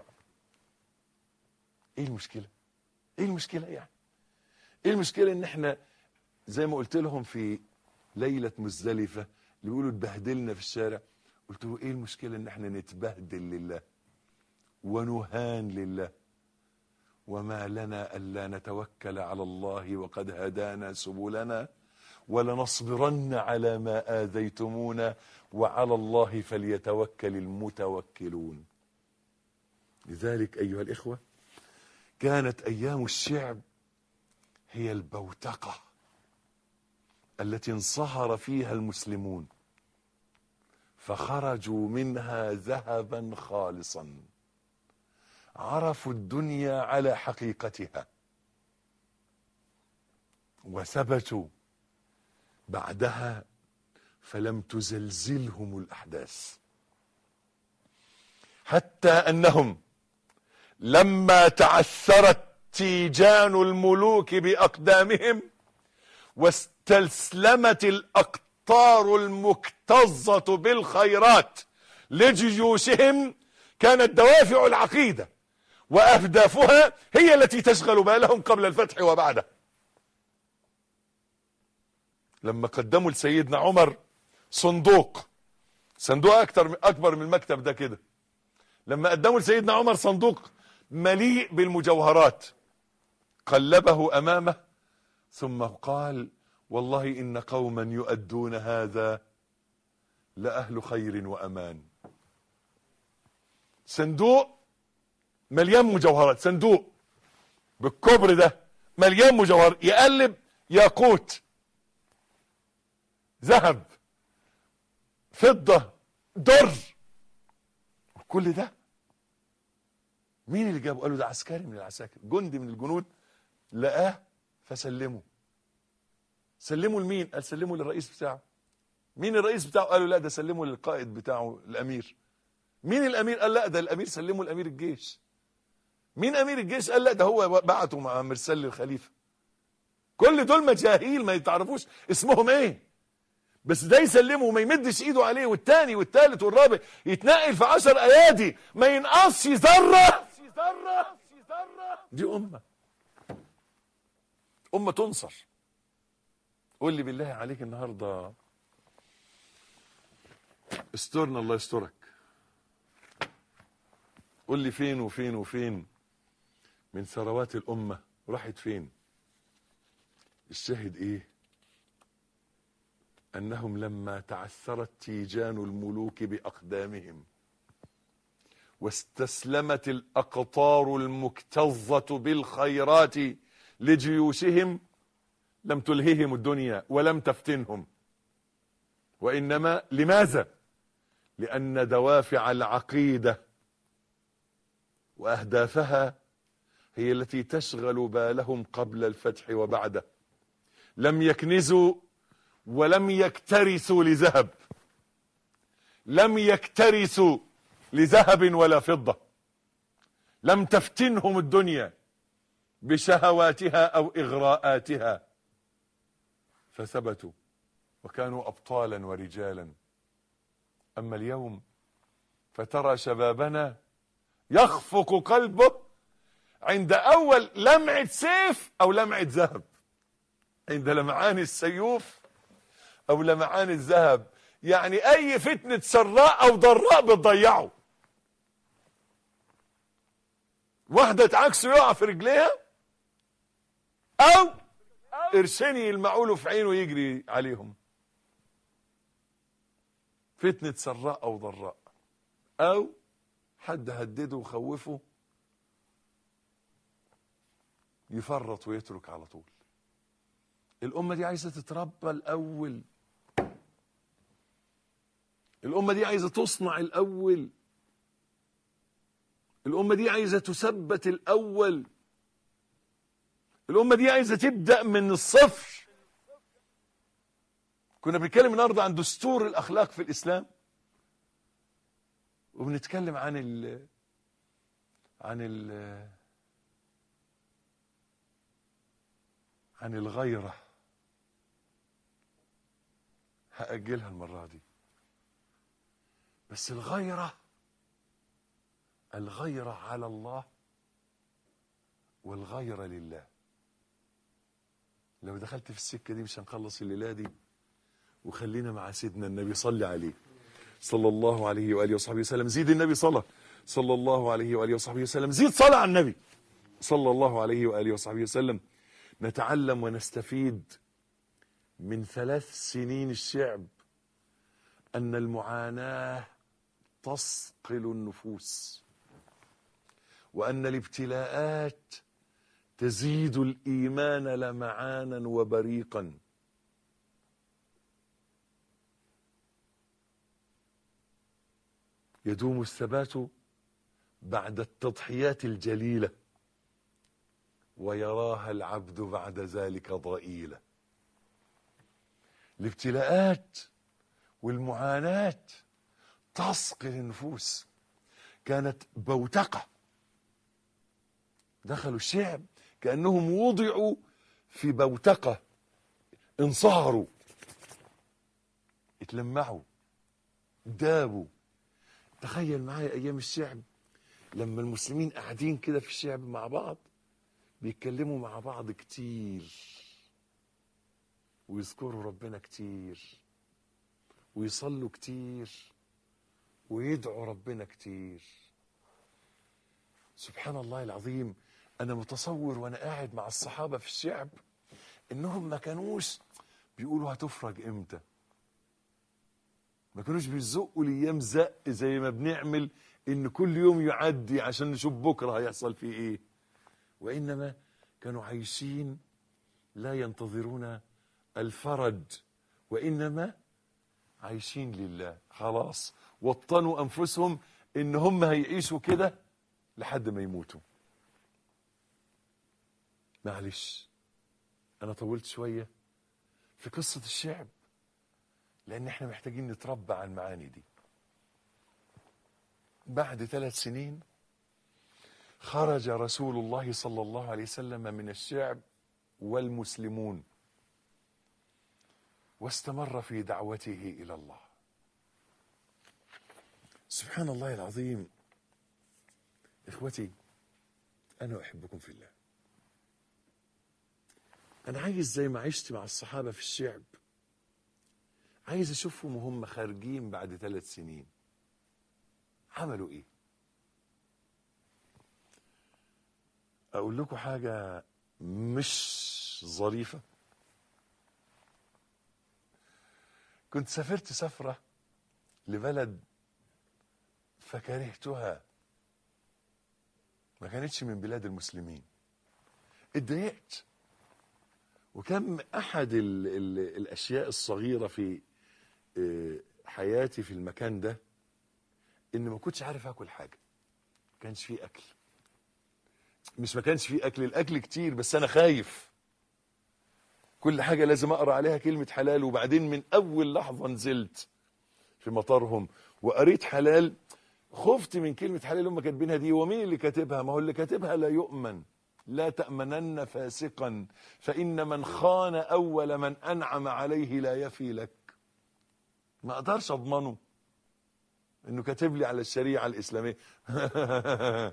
ايه المشكله ايه المشكله يعني ايه المشكله ان احنا زي ما قلت لهم في ليله مزدلفه اللي بيقولوا اتبهدلنا في الشارع قلت له ايه المشكله ان احنا نتبهدل لله ونهان لله وما لنا الا نتوكل على الله وقد هدانا سبلنا ولنصبرن على ما اذيتمونا وعلى الله فليتوكل المتوكلون لذلك ايها الاخوه كانت ايام الشعب هي البوتقه التي انصهر فيها المسلمون فخرجوا منها ذهبا خالصا عرفوا الدنيا على حقيقتها وثبتوا بعدها فلم تزلزلهم الاحداث حتى انهم لما تعثرت تيجان الملوك باقدامهم واستسلمت الاقطار المكتظه بالخيرات لجيوشهم كانت دوافع العقيده واهدافها هي التي تشغل بالهم قبل الفتح وبعده لما قدموا لسيدنا عمر صندوق صندوق اكتر اكبر من المكتب ده كده لما قدموا لسيدنا عمر صندوق مليء بالمجوهرات قلبه امامه ثم قال والله إن قوما يؤدون هذا لأهل خير وأمان صندوق مليان مجوهرات صندوق بالكبر ده مليان مجوهر يقلب ياقوت ذهب فضة در كل ده مين اللي جابه قالوا ده عسكري من العساكر جندي من الجنود لقاه فسلمه سلمه لمين قال سلمه للرئيس بتاعه مين الرئيس بتاعه قالوا لا ده سلمه للقائد بتاعه الامير مين الامير قال لا ده الامير سلمه لامير الجيش مين امير الجيش قال لا ده هو بعته مع مرسل الخليفه كل دول مجاهيل ما يتعرفوش اسمهم ايه بس ده يسلمه وما يمدش ايده عليه والتاني والتالت والرابع يتنقل في عشر ايادي ما ينقصش ذره دي امه امه تنصر قول لي بالله عليك النهارده استرنا الله يسترك قول لي فين وفين وفين من ثروات الامه راحت فين الشاهد ايه انهم لما تعثرت تيجان الملوك باقدامهم واستسلمت الاقطار المكتظه بالخيرات لجيوشهم لم تلههم الدنيا ولم تفتنهم وانما لماذا لان دوافع العقيده واهدافها هي التي تشغل بالهم قبل الفتح وبعده لم يكنزوا ولم يكترثوا لذهب لم يكترثوا لذهب ولا فضه لم تفتنهم الدنيا بشهواتها او اغراءاتها فثبتوا وكانوا ابطالا ورجالا اما اليوم فترى شبابنا يخفق قلبه عند اول لمعه سيف او لمعه ذهب عند لمعان السيوف او لمعان الذهب يعني اي فتنه سراء او ضراء بتضيعه واحده عكسه يقع في رجليها او قرشين يلمعوا له في عينه يجري عليهم فتنه سراء او ضراء او حد هدده وخوفه يفرط ويترك على طول الأمة دي عايزة تتربى الأول الأمة دي عايزة تصنع الأول الأمة دي عايزة تثبت الأول الأمة دي عايزة تبدأ من الصفر كنا بنتكلم النهارده عن دستور الأخلاق في الإسلام وبنتكلم عن ال عن ال عن الغيرة هأجلها المرة دي بس الغيرة الغيرة على الله والغيرة لله لو دخلت في السكة دي مش هنخلص الليلة دي وخلينا مع سيدنا النبي صلي عليه صلى الله عليه وآله وصحبه وسلم زيد النبي صلى صلى الله عليه وآله وصحبه وسلم زيد صلى على النبي صلى الله عليه وآله وصحبه وسلم نتعلم ونستفيد من ثلاث سنين الشعب أن المعاناة تصقل النفوس وأن الابتلاءات تزيد الإيمان لمعانا وبريقا يدوم الثبات بعد التضحيات الجليله ويراها العبد بعد ذلك ضئيلة الابتلاءات والمعاناة تثقل النفوس كانت بوتقة دخلوا الشعب كأنهم وضعوا في بوتقة انصهروا اتلمعوا دابوا تخيل معايا أيام الشعب لما المسلمين قاعدين كده في الشعب مع بعض بيتكلموا مع بعض كتير ويذكروا ربنا كتير ويصلوا كتير ويدعوا ربنا كتير سبحان الله العظيم انا متصور وانا قاعد مع الصحابه في الشعب انهم ما كانوش بيقولوا هتفرج امتى ما كانوش بيزقوا الايام زق زي ما بنعمل ان كل يوم يعدي عشان نشوف بكره هيحصل فيه ايه وانما كانوا عايشين لا ينتظرون الفرج وانما عايشين لله خلاص وطنوا انفسهم ان هم هيعيشوا كده لحد ما يموتوا معلش انا طولت شويه في قصه الشعب لان احنا محتاجين نتربى على المعاني دي بعد ثلاث سنين خرج رسول الله صلى الله عليه وسلم من الشعب والمسلمون واستمر في دعوته الى الله سبحان الله العظيم اخوتي انا احبكم في الله انا عايز زي ما عشت مع الصحابه في الشعب عايز اشوفهم وهم خارجين بعد ثلاث سنين عملوا ايه اقول لكم حاجه مش ظريفه كنت سافرت سفره لبلد فكرهتها ما كانتش من بلاد المسلمين اتضايقت وكان احد ال ال الاشياء الصغيره في آه، حياتي في المكان ده ان ما كنتش عارف اكل حاجه ما كانش فيه اكل مش ما كانش فيه اكل الاكل كتير بس انا خايف كل حاجه لازم اقرا عليها كلمه حلال وبعدين من اول لحظه نزلت في مطارهم وقريت حلال خفت من كلمه حلال اللي هم كاتبينها دي ومين اللي كاتبها ما هو اللي كاتبها لا يؤمن لا تأمنن فاسقا فإن من خان أول من أنعم عليه لا يفي لك ما أقدرش أضمنه إنه كاتب لي على الشريعة الإسلامية ها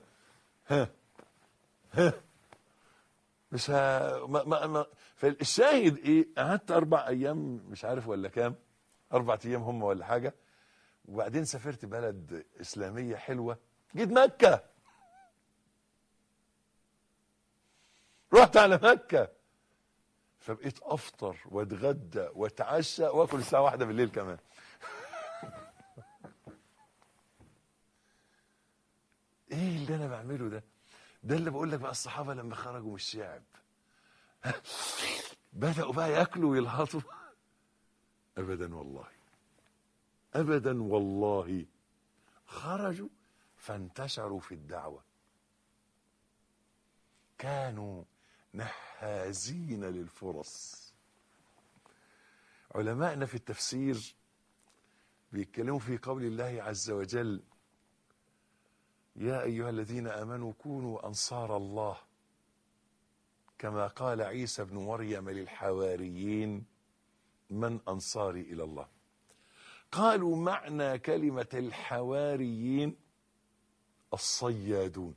ها مش ها ما ما ما فالشاهد إيه قعدت أربع أيام مش عارف ولا كام أربع أيام هم ولا حاجة وبعدين سافرت بلد إسلامية حلوة جيت مكة رحت على مكة فبقيت افطر واتغدى واتعشى واكل الساعة واحدة بالليل كمان ايه اللي انا بعمله ده ده اللي بقول لك بقى الصحابة لما خرجوا من الشعب بدأوا بقى ياكلوا ويلهطوا ابدا والله ابدا والله خرجوا فانتشروا في الدعوة كانوا نحازين للفرص علماءنا في التفسير بيتكلموا في قول الله عز وجل يا ايها الذين امنوا كونوا انصار الله كما قال عيسى بن مريم للحواريين من انصاري الى الله قالوا معنى كلمه الحواريين الصيادون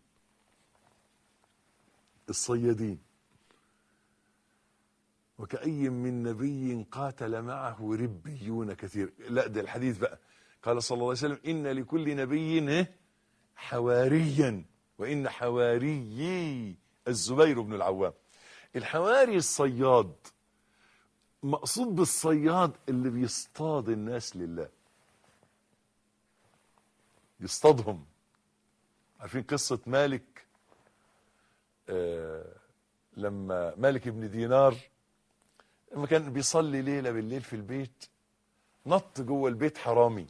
الصيادين وكأي من نبي قاتل معه ربيون كثير لا ده الحديث بقى قال صلى الله عليه وسلم إن لكل نبي إيه؟ حواريا وإن حواريي الزبير بن العوام الحواري الصياد مقصود بالصياد اللي بيصطاد الناس لله يصطادهم عارفين قصة مالك آه لما مالك بن دينار لما كان بيصلي ليلة بالليل في البيت نط جوه البيت حرامي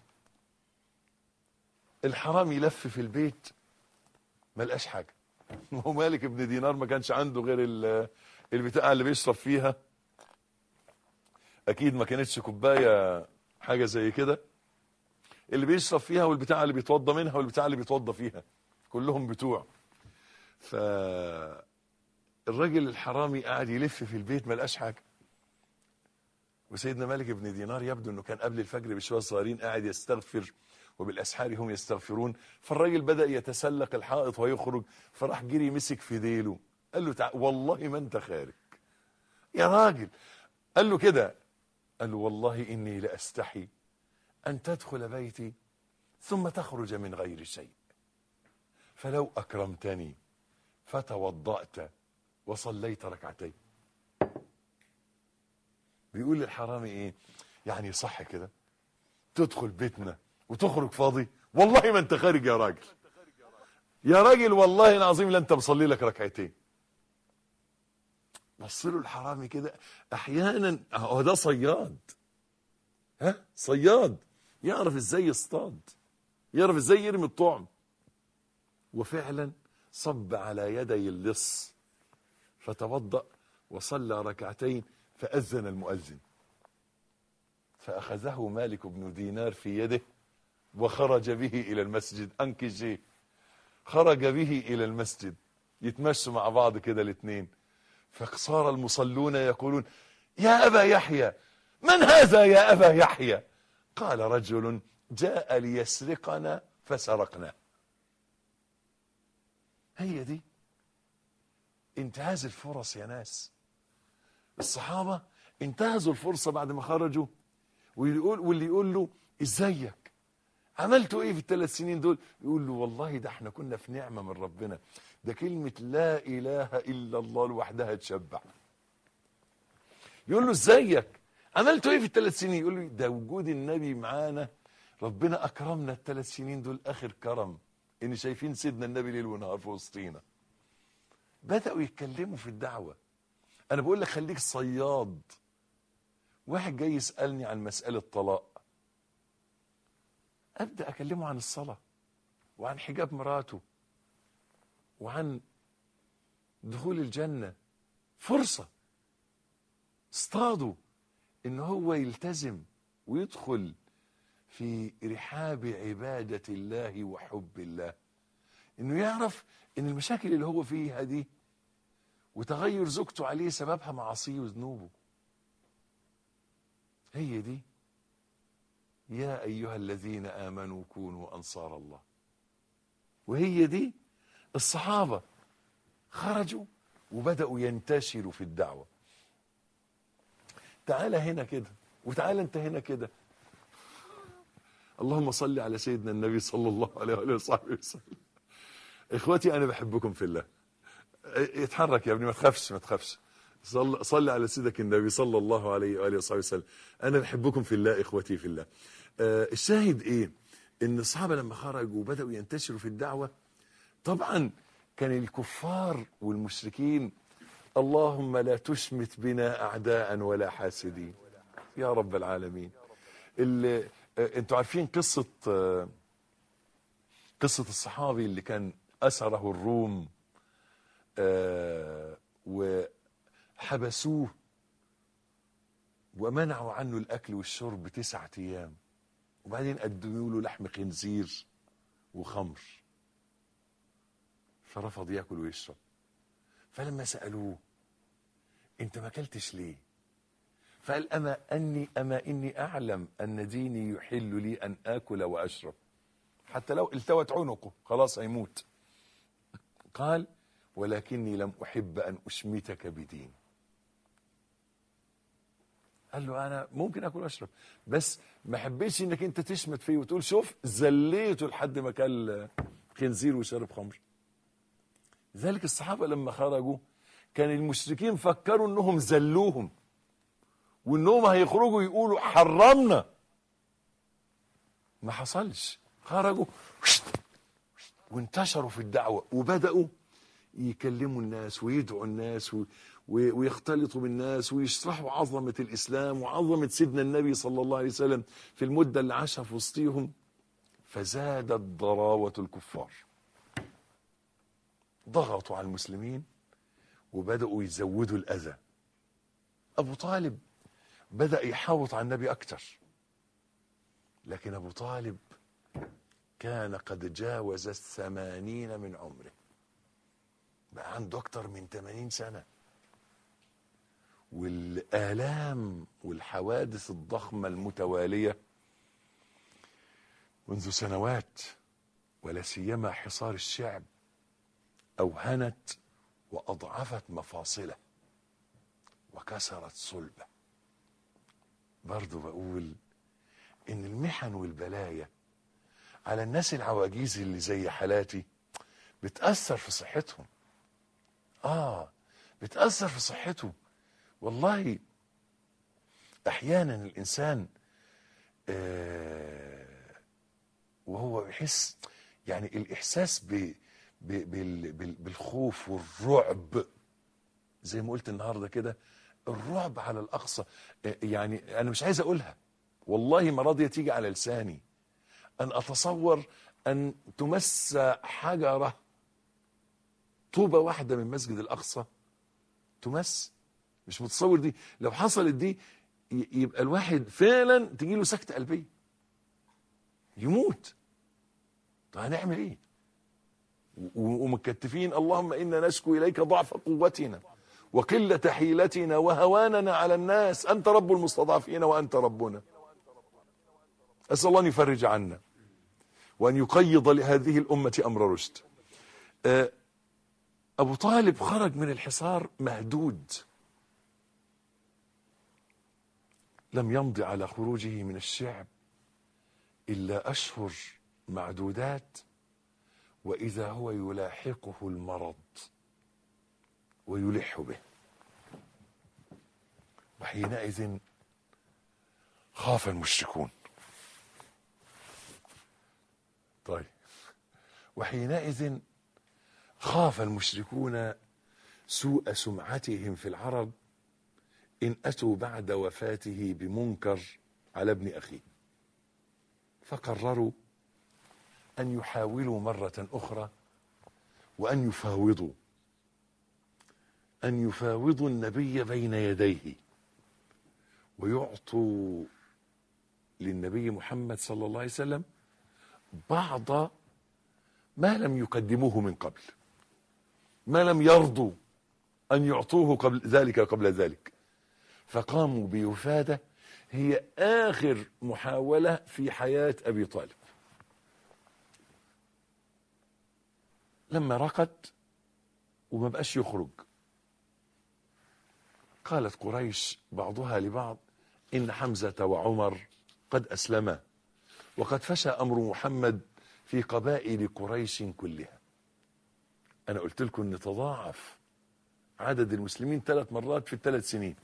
الحرامي لف في البيت ما لقاش حاجة هو مالك بن دينار ما كانش عنده غير ال- البتاع اللي بيشرب فيها اكيد ما كانتش كوبايه حاجه زي كده اللي بيشرب فيها والبتاع اللي بيتوضى منها والبتاع اللي بيتوضى فيها كلهم بتوع ف الراجل الحرامي قاعد يلف في البيت ما لقاش حاجه وسيدنا مالك بن دينار يبدو انه كان قبل الفجر بشويه صغيرين قاعد يستغفر وبالاسحار هم يستغفرون فالراجل بدا يتسلق الحائط ويخرج فراح جري مسك في ديله قال له تع... والله ما انت خارج يا راجل قال له كده قال له والله اني لاستحي ان تدخل بيتي ثم تخرج من غير شيء فلو اكرمتني فتوضات وصليت ركعتين بيقول للحرامي ايه يعني صح كده تدخل بيتنا وتخرج فاضي والله ما انت خارج يا راجل يا راجل والله العظيم لا انت مصلي لك ركعتين بص له الحرامي كده احيانا هو ده صياد ها صياد يعرف ازاي يصطاد يعرف ازاي يرمي الطعم وفعلا صب على يدي اللص فتوضأ وصلى ركعتين فأذن المؤذن فأخذه مالك بن دينار في يده وخرج به إلى المسجد أنكجي خرج به إلى المسجد يتمشوا مع بعض كده الاثنين فصار المصلون يقولون يا أبا يحيى من هذا يا أبا يحيى قال رجل جاء ليسرقنا فسرقناه هي دي انتهاز الفرص يا ناس الصحابة انتهزوا الفرصة بعد ما خرجوا واللي يقول, واللي يقول له ازيك عملتوا ايه في الثلاث سنين دول يقول له والله ده احنا كنا في نعمة من ربنا ده كلمة لا اله الا الله لوحدها تشبع يقول له ازيك عملتوا ايه في الثلاث سنين يقول له ده وجود النبي معانا ربنا اكرمنا الثلاث سنين دول اخر كرم ان شايفين سيدنا النبي ليل ونهار في وسطينا بدأوا يتكلموا في الدعوة انا بقول لك خليك صياد واحد جاي يسألني عن مسألة طلاق أبدأ أكلمه عن الصلاة وعن حجاب مراته وعن دخول الجنة فرصة اصطادوا ان هو يلتزم ويدخل في رحاب عبادة الله وحب الله انه يعرف ان المشاكل اللي هو فيها دي وتغير زوجته عليه سببها معاصيه وذنوبه هي دي يا ايها الذين امنوا كونوا انصار الله وهي دي الصحابه خرجوا وبداوا ينتشروا في الدعوه تعالى هنا كده وتعالى انت هنا كده اللهم صل على سيدنا النبي صلى الله عليه وآله وصحبه وسلم اخواتي انا بحبكم في الله اتحرك يا ابني ما تخافش ما تخافش صل, صل على سيدك النبي صلى الله عليه واله وصحبه وسلم انا بحبكم في الله اخوتي في الله آه الشاهد ايه ان الصحابه لما خرجوا وبداوا ينتشروا في الدعوه طبعا كان الكفار والمشركين اللهم لا تشمت بنا اعداء ولا حاسدين يا رب العالمين اللي آه انتوا عارفين قصه آه قصه الصحابي اللي كان اسره الروم آه وحبسوه ومنعوا عنه الاكل والشرب تسعة ايام وبعدين قدموا له لحم خنزير وخمر فرفض ياكل ويشرب فلما سالوه انت ما اكلتش ليه فقال اما اني اما اني اعلم ان ديني يحل لي ان اكل واشرب حتى لو التوت عنقه خلاص هيموت قال ولكني لم احب ان اشمتك بدين قال له انا ممكن اكل واشرب بس ما حبيتش انك انت تشمت فيه وتقول شوف زليته لحد ما كل خنزير وشرب خمر ذلك الصحابه لما خرجوا كان المشركين فكروا انهم زلوهم وانهم هيخرجوا يقولوا حرمنا ما حصلش خرجوا وانتشروا في الدعوه وبداوا يكلموا الناس ويدعوا الناس و... ويختلطوا بالناس ويشرحوا عظمة الإسلام وعظمة سيدنا النبي صلى الله عليه وسلم في المدة اللي عاشها في وسطيهم فزادت ضراوة الكفار ضغطوا على المسلمين وبدأوا يزودوا الأذى أبو طالب بدأ يحاوط على النبي أكتر لكن أبو طالب كان قد جاوز الثمانين من عمره بقى عنده أكتر من 80 سنة والآلام والحوادث الضخمة المتوالية منذ سنوات ولا سيما حصار الشعب أوهنت وأضعفت مفاصله وكسرت صلبه برضو بقول إن المحن والبلايا على الناس العواجيز اللي زي حالاتي بتأثر في صحتهم آه بتأثر في صحته والله احيانا الانسان آه وهو بيحس يعني الاحساس ب ب بال بال بالخوف والرعب زي ما قلت النهارده كده الرعب على الاقصى آه، يعني انا مش عايز اقولها والله ما راضيه تيجي على لساني ان اتصور ان تمس حجره طوبه واحده من مسجد الاقصى تمس مش متصور دي لو حصلت دي ي- يبقى الواحد فعلا تجيله سكتة قلبية يموت طب هنعمل ايه و- ومكتفين اللهم انا نشكو اليك ضعف قوتنا وقلة حيلتنا وهواننا على الناس انت رب المستضعفين وانت ربنا اسال الله ان يفرج عنا وان يقيض لهذه الامه امر رشد آه، ابو طالب خرج من الحصار مهدود لم يمض على خروجه من الشعب الا اشهر معدودات واذا هو يلاحقه المرض ويلح به وحينئذ خاف المشركون طيب وحينئذ خاف المشركون سوء سمعتهم في العرب إن أتوا بعد وفاته بمنكر على ابن أخيه فقرروا أن يحاولوا مرة أخرى وأن يفاوضوا أن يفاوضوا النبي بين يديه ويعطوا للنبي محمد صلى الله عليه وسلم بعض ما لم يقدموه من قبل ما لم يرضوا أن يعطوه قبل ذلك قبل ذلك فقاموا بوفادة هي آخر محاولة في حياة أبي طالب لما رقد وما بقاش يخرج قالت قريش بعضها لبعض إن حمزة وعمر قد أسلما وقد فشى أمر محمد في قبائل قريش كلها أنا قلت لكم أن تضاعف عدد المسلمين ثلاث مرات في الثلاث سنين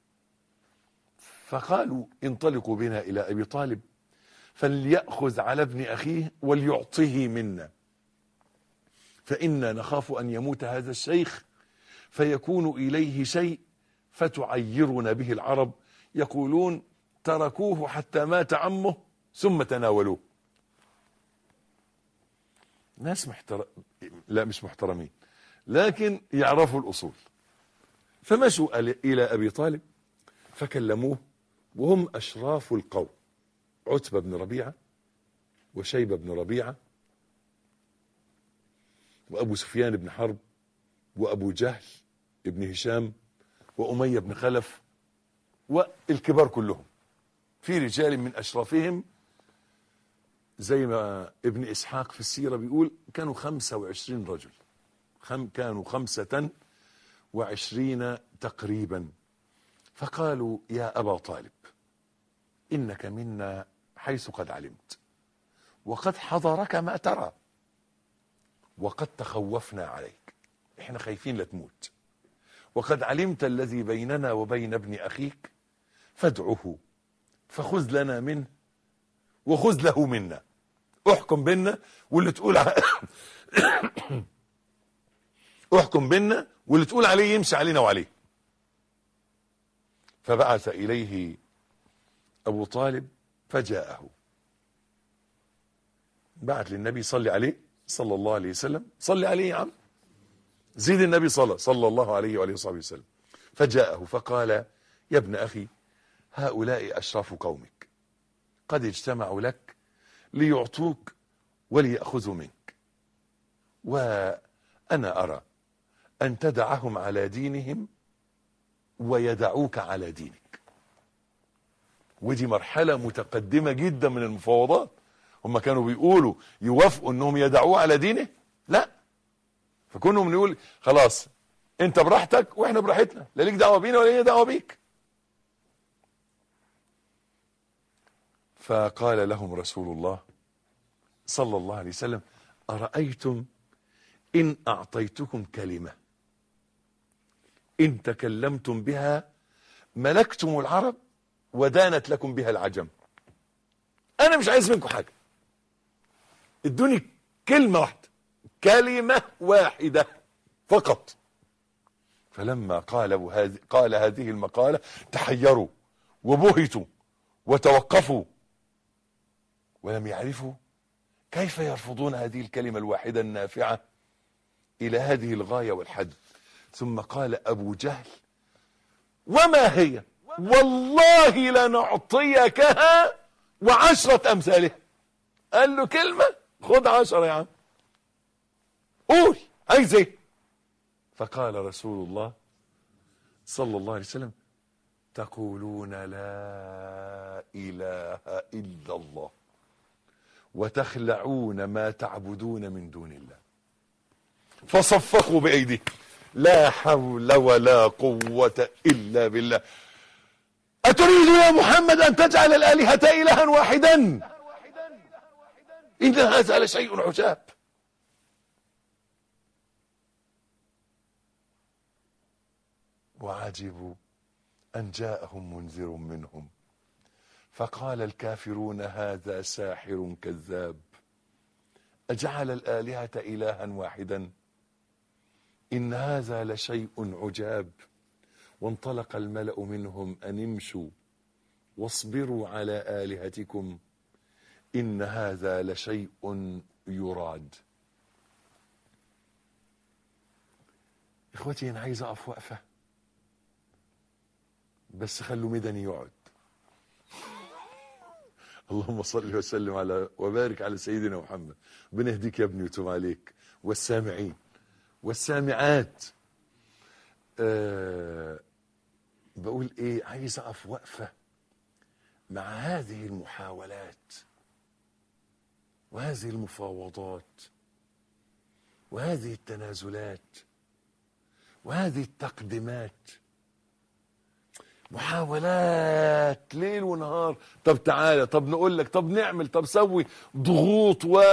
فقالوا انطلقوا بنا إلى أبي طالب فليأخذ على ابن أخيه وليعطه منا فإنا نخاف أن يموت هذا الشيخ فيكون إليه شيء فتعيرنا به العرب يقولون تركوه حتى مات عمه ثم تناولوه ناس محترم لا مش محترمين لكن يعرفوا الأصول فمشوا إلى أبي طالب فكلموه وهم أشراف القوم عتبة بن ربيعة وشيبة بن ربيعة وأبو سفيان بن حرب وأبو جهل بن هشام وأمية بن خلف والكبار كلهم في رجال من أشرافهم زي ما ابن إسحاق في السيرة بيقول كانوا خمسة وعشرين رجل خم كانوا خمسة وعشرين تقريبا فقالوا يا أبا طالب إنك منا حيث قد علمت وقد حضرك ما ترى وقد تخوفنا عليك احنا خايفين لا تموت وقد علمت الذي بيننا وبين ابن أخيك فادعه فخذ لنا منه وخذ له منا احكم بينا واللي تقول ع... احكم بينا واللي تقول عليه يمشي علينا وعليه فبعث إليه أبو طالب فجاءه بعت للنبي صلي عليه صلى الله عليه وسلم صلي عليه يا عم زيد النبي صلى صلى الله عليه وآله وصحبه وسلم فجاءه فقال يا ابن أخي هؤلاء أشراف قومك قد اجتمعوا لك ليعطوك وليأخذوا منك وأنا أرى أن تدعهم على دينهم ويدعوك على دينك ودي مرحلة متقدمة جدا من المفاوضات هم كانوا بيقولوا يوافقوا انهم يدعوه على دينه لا فكونهم نقول خلاص انت براحتك واحنا براحتنا لا ليك دعوه بينا ولا لينا دعوه بيك فقال لهم رسول الله صلى الله عليه وسلم أرأيتم إن أعطيتكم كلمة إن تكلمتم بها ملكتم العرب ودانت لكم بها العجم انا مش عايز منكم حاجة ادوني كلمة واحدة كلمة واحدة فقط فلما قالوا هذه قال هذه المقالة تحيروا وبهتوا وتوقفوا ولم يعرفوا كيف يرفضون هذه الكلمة الواحدة النافعة إلى هذه الغاية والحد ثم قال أبو جهل وما هي والله لنعطيكها وعشرة أمثالها قال له كلمة خد عشرة يا عم قول عايز ايه فقال رسول الله صلى الله عليه وسلم تقولون لا إله إلا الله وتخلعون ما تعبدون من دون الله فصفقوا بأيديهم لا حول ولا قوة إلا بالله أتريد يا محمد أن تجعل الآلهة إلها واحدا إن هذا لشيء عجاب وعجبوا أن جاءهم منذر منهم فقال الكافرون هذا ساحر كذاب أجعل الآلهة إلها واحدا إن هذا لشيء عجاب وانطلق الملأ منهم أن امشوا واصبروا على آلهتكم إن هذا لشيء يراد إخوتي أنا عايز أقف وقفة بس خلوا مدني يقعد اللهم صل وسلم على وبارك على سيدنا محمد بنهديك يا ابني وتوب عليك والسامعين والسامعات أه بقول ايه عايز اقف وقفه مع هذه المحاولات وهذه المفاوضات وهذه التنازلات وهذه التقدمات محاولات ليل ونهار طب تعالى طب نقول لك طب نعمل طب سوي ضغوط و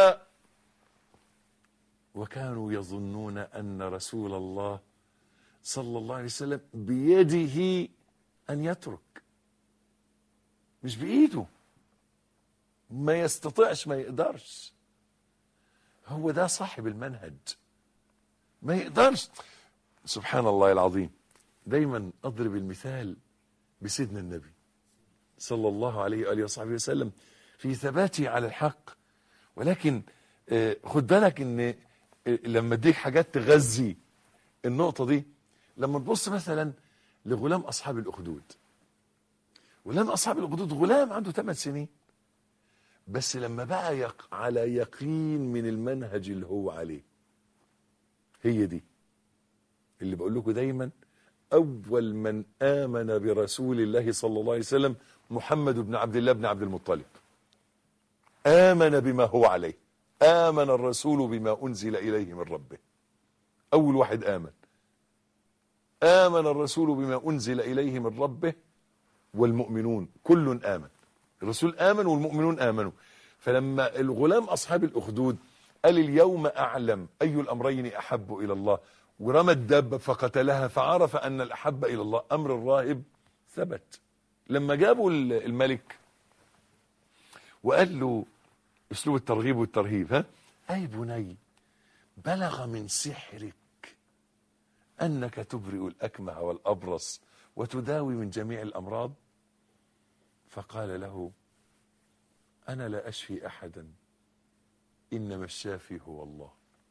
وكانوا يظنون أن رسول الله صلى الله عليه وسلم بيده أن يترك مش بإيده ما يستطيعش ما يقدرش هو ده صاحب المنهج ما يقدرش سبحان الله العظيم دايما أضرب المثال بسيدنا النبي صلى الله عليه وآله وصحبه وسلم في ثباته على الحق ولكن آه، خد بالك ان آه، لما اديك حاجات تغذي النقطة دي لما تبص مثلا لغلام أصحاب الأخدود غلام أصحاب الأخدود غلام عنده 8 سنين بس لما بقى يق على يقين من المنهج اللي هو عليه هي دي اللي بقول لكم دايما أول من آمن برسول الله صلى الله عليه وسلم محمد بن عبد الله بن عبد المطلب آمن بما هو عليه آمن الرسول بما أنزل إليه من ربه أول واحد آمن آمن الرسول بما أنزل إليه من ربه والمؤمنون كل آمن الرسول آمن والمؤمنون آمنوا فلما الغلام أصحاب الأخدود قال اليوم أعلم أي الأمرين أحب إلى الله ورمى الدابة فقتلها فعرف أن الأحب إلى الله أمر الراهب ثبت لما جابوا الملك وقال له اسلوب الترغيب والترهيب ها اي بني بلغ من سحرك انك تبرئ الاكمه والابرص وتداوي من جميع الامراض فقال له انا لا اشفي احدا انما الشافي هو الله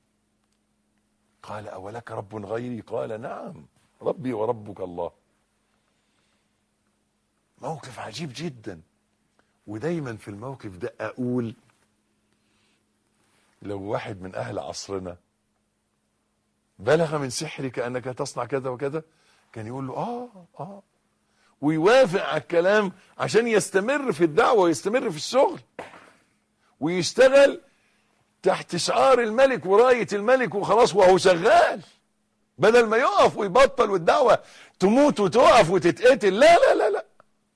قال اولك رب غيري قال نعم ربي وربك الله موقف عجيب جدا ودايما في الموقف ده اقول لو واحد من اهل عصرنا بلغ من سحرك انك تصنع كذا وكذا كان يقول له اه اه ويوافق على الكلام عشان يستمر في الدعوه ويستمر في الشغل ويشتغل تحت شعار الملك ورايه الملك وخلاص وهو شغال بدل ما يقف ويبطل والدعوه تموت وتقف وتتقتل لا لا لا لا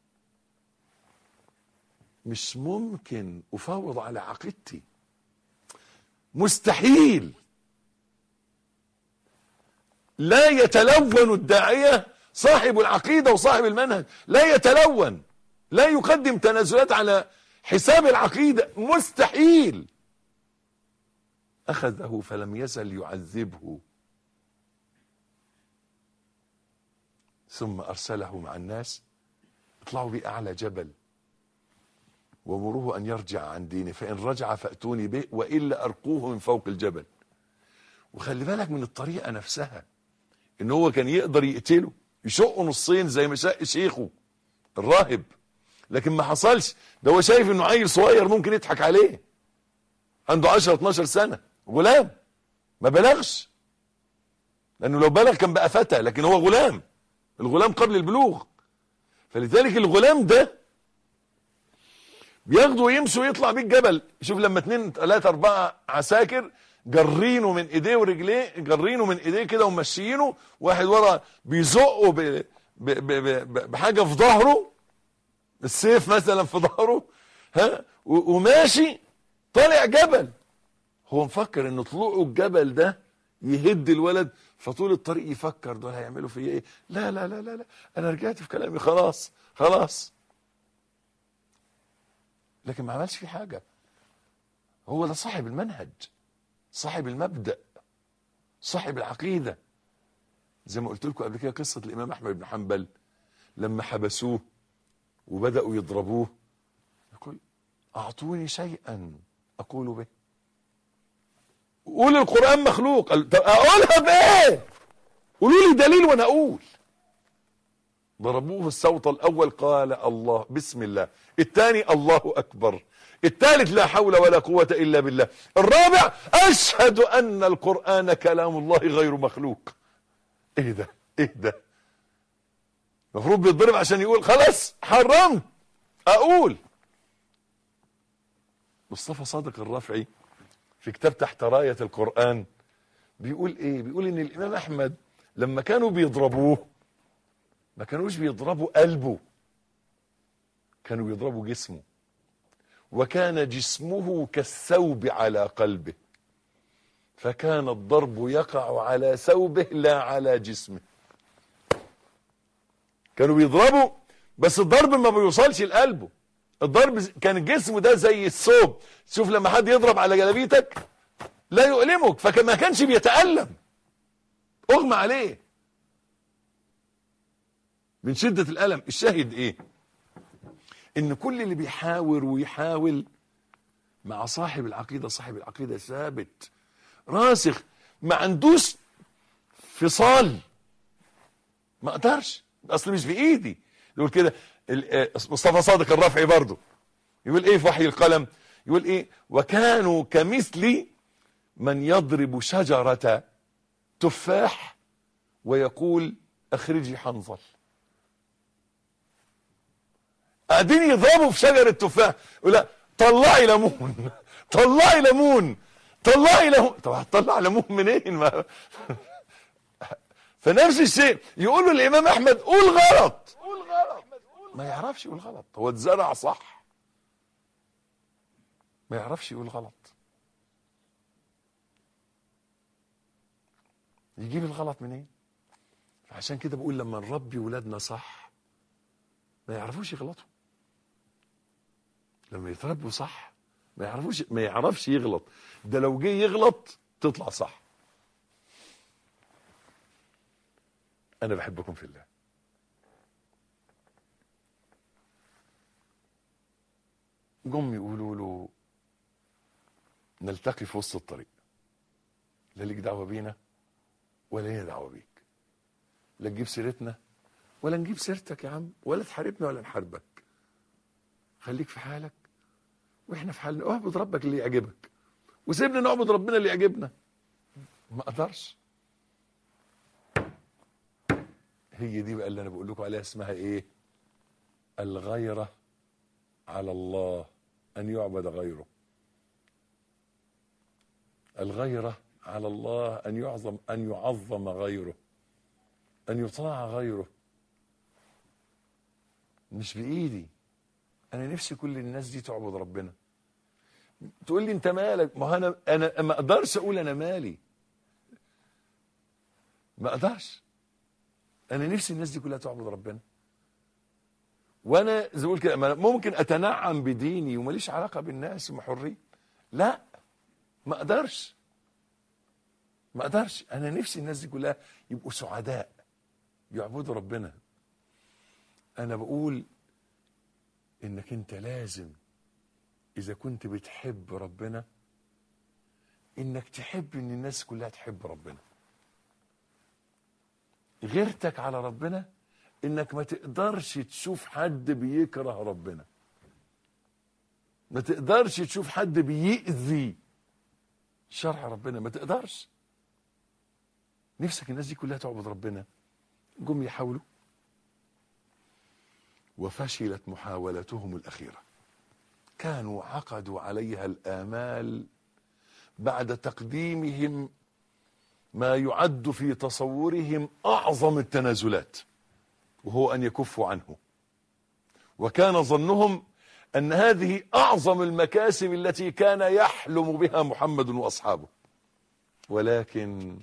مش ممكن افاوض على عقيدتي مستحيل لا يتلون الداعية صاحب العقيدة وصاحب المنهج لا يتلون لا يقدم تنازلات على حساب العقيدة مستحيل أخذه فلم يزل يعذبه ثم أرسله مع الناس اطلعوا بي أعلى جبل ومروه أن يرجع عن دينه فإن رجع فأتوني به وإلا أرقوه من فوق الجبل وخلي بالك من الطريقة نفسها إن هو كان يقدر يقتله يشقه نصين زي ما شق شيخه الراهب لكن ما حصلش ده هو شايف انه عيل صغير ممكن يضحك عليه عنده 10 12 سنة غلام ما بلغش لانه لو بلغ كان بقى فتى لكن هو غلام الغلام قبل البلوغ فلذلك الغلام ده بياخده ويمشي ويطلع بيه الجبل شوف لما اتنين تلاتة اربعة عساكر جرينه من ايديه ورجليه جرينه من ايديه كده وماشيينه واحد ورا بيزقه ب... ب... ب... ب... بحاجة في ظهره السيف مثلا في ظهره ها و... وماشي طالع جبل هو مفكر ان طلوعه الجبل ده يهد الولد فطول الطريق يفكر دول هيعملوا فيا ايه لا لا لا لا لا انا رجعت في كلامي خلاص خلاص لكن ما عملش فيه حاجة هو ده صاحب المنهج صاحب المبدأ صاحب العقيدة زي ما قلت لكم قبل كده قصة الإمام أحمد بن حنبل لما حبسوه وبدأوا يضربوه يقول أعطوني شيئا أقول به قول القرآن مخلوق قال طب أقولها بإيه قولوا لي دليل وأنا أقول ضربوه الصوت الأول قال الله بسم الله الثاني الله أكبر الثالث لا حول ولا قوة إلا بالله الرابع أشهد أن القرآن كلام الله غير مخلوق إيه ده إيه ده المفروض بيتضرب عشان يقول خلاص حرمت أقول مصطفى صادق الرافعي في كتاب تحت راية القرآن بيقول ايه بيقول ان الامام احمد لما كانوا بيضربوه ما كانوش بيضربوا قلبه كانوا بيضربوا جسمه وكان جسمه كالثوب على قلبه فكان الضرب يقع على ثوبه لا على جسمه كانوا بيضربوا بس الضرب ما بيوصلش لقلبه الضرب كان جسمه ده زي الثوب شوف لما حد يضرب على جلابيتك لا يؤلمك فما كانش بيتألم اغمى عليه من شدة الألم الشاهد ايه ان كل اللي بيحاور ويحاول مع صاحب العقيدة صاحب العقيدة ثابت راسخ ما عندوش فصال ما اقدرش اصل مش بايدي يقول كده مصطفى صادق الرافعي برضه يقول ايه في وحي القلم يقول ايه وكانوا كمثل من يضرب شجرة تفاح ويقول اخرجي حنظل قاعدين يضربوا في شجرة تفاح يقول لا طلعي ليمون طلعي ليمون طلعي ليمون طب هتطلع ليمون منين ما فنفس الشيء يقولوا الامام احمد قول غلط قول غلط ما يعرفش يقول غلط هو اتزرع صح ما يعرفش يقول غلط يجيب الغلط منين عشان كده بقول لما نربي ولادنا صح ما يعرفوش يغلطوا لما يتربوا صح ما يعرفوش ما يعرفش يغلط ده لو جه يغلط تطلع صح انا بحبكم في الله جم يقولوا له نلتقي في وسط الطريق لا ليك دعوه بينا ولا لينا دعوه بيك لا تجيب سيرتنا ولا نجيب سيرتك يا عم ولا تحاربنا ولا نحاربك خليك في حالك واحنا في حالنا اعبد ربك اللي يعجبك وسيبنا نعبد ربنا اللي يعجبنا ما اقدرش هي دي بقى اللي انا بقول لكم عليها اسمها ايه الغيرة على الله ان يعبد غيره الغيرة على الله ان يعظم ان يعظم غيره ان يطاع غيره مش بايدي انا نفسي كل الناس دي تعبد ربنا تقول لي انت مالك ما انا انا ما اقدرش اقول انا مالي ما اقدرش انا نفسي الناس دي كلها تعبد ربنا وانا زي ما بقول كده ما أنا ممكن اتنعم بديني وماليش علاقه بالناس وحرين لا ما اقدرش ما اقدرش انا نفسي الناس دي كلها يبقوا سعداء يعبدوا ربنا انا بقول انك انت لازم اذا كنت بتحب ربنا انك تحب ان الناس كلها تحب ربنا غيرتك على ربنا انك ما تقدرش تشوف حد بيكره ربنا ما تقدرش تشوف حد بيأذي شرع ربنا ما تقدرش نفسك الناس دي كلها تعبد ربنا جم يحاولوا وفشلت محاولتهم الأخيرة كانوا عقدوا عليها الآمال بعد تقديمهم ما يعد في تصورهم أعظم التنازلات وهو أن يكفوا عنه وكان ظنهم أن هذه أعظم المكاسب التي كان يحلم بها محمد وأصحابه ولكن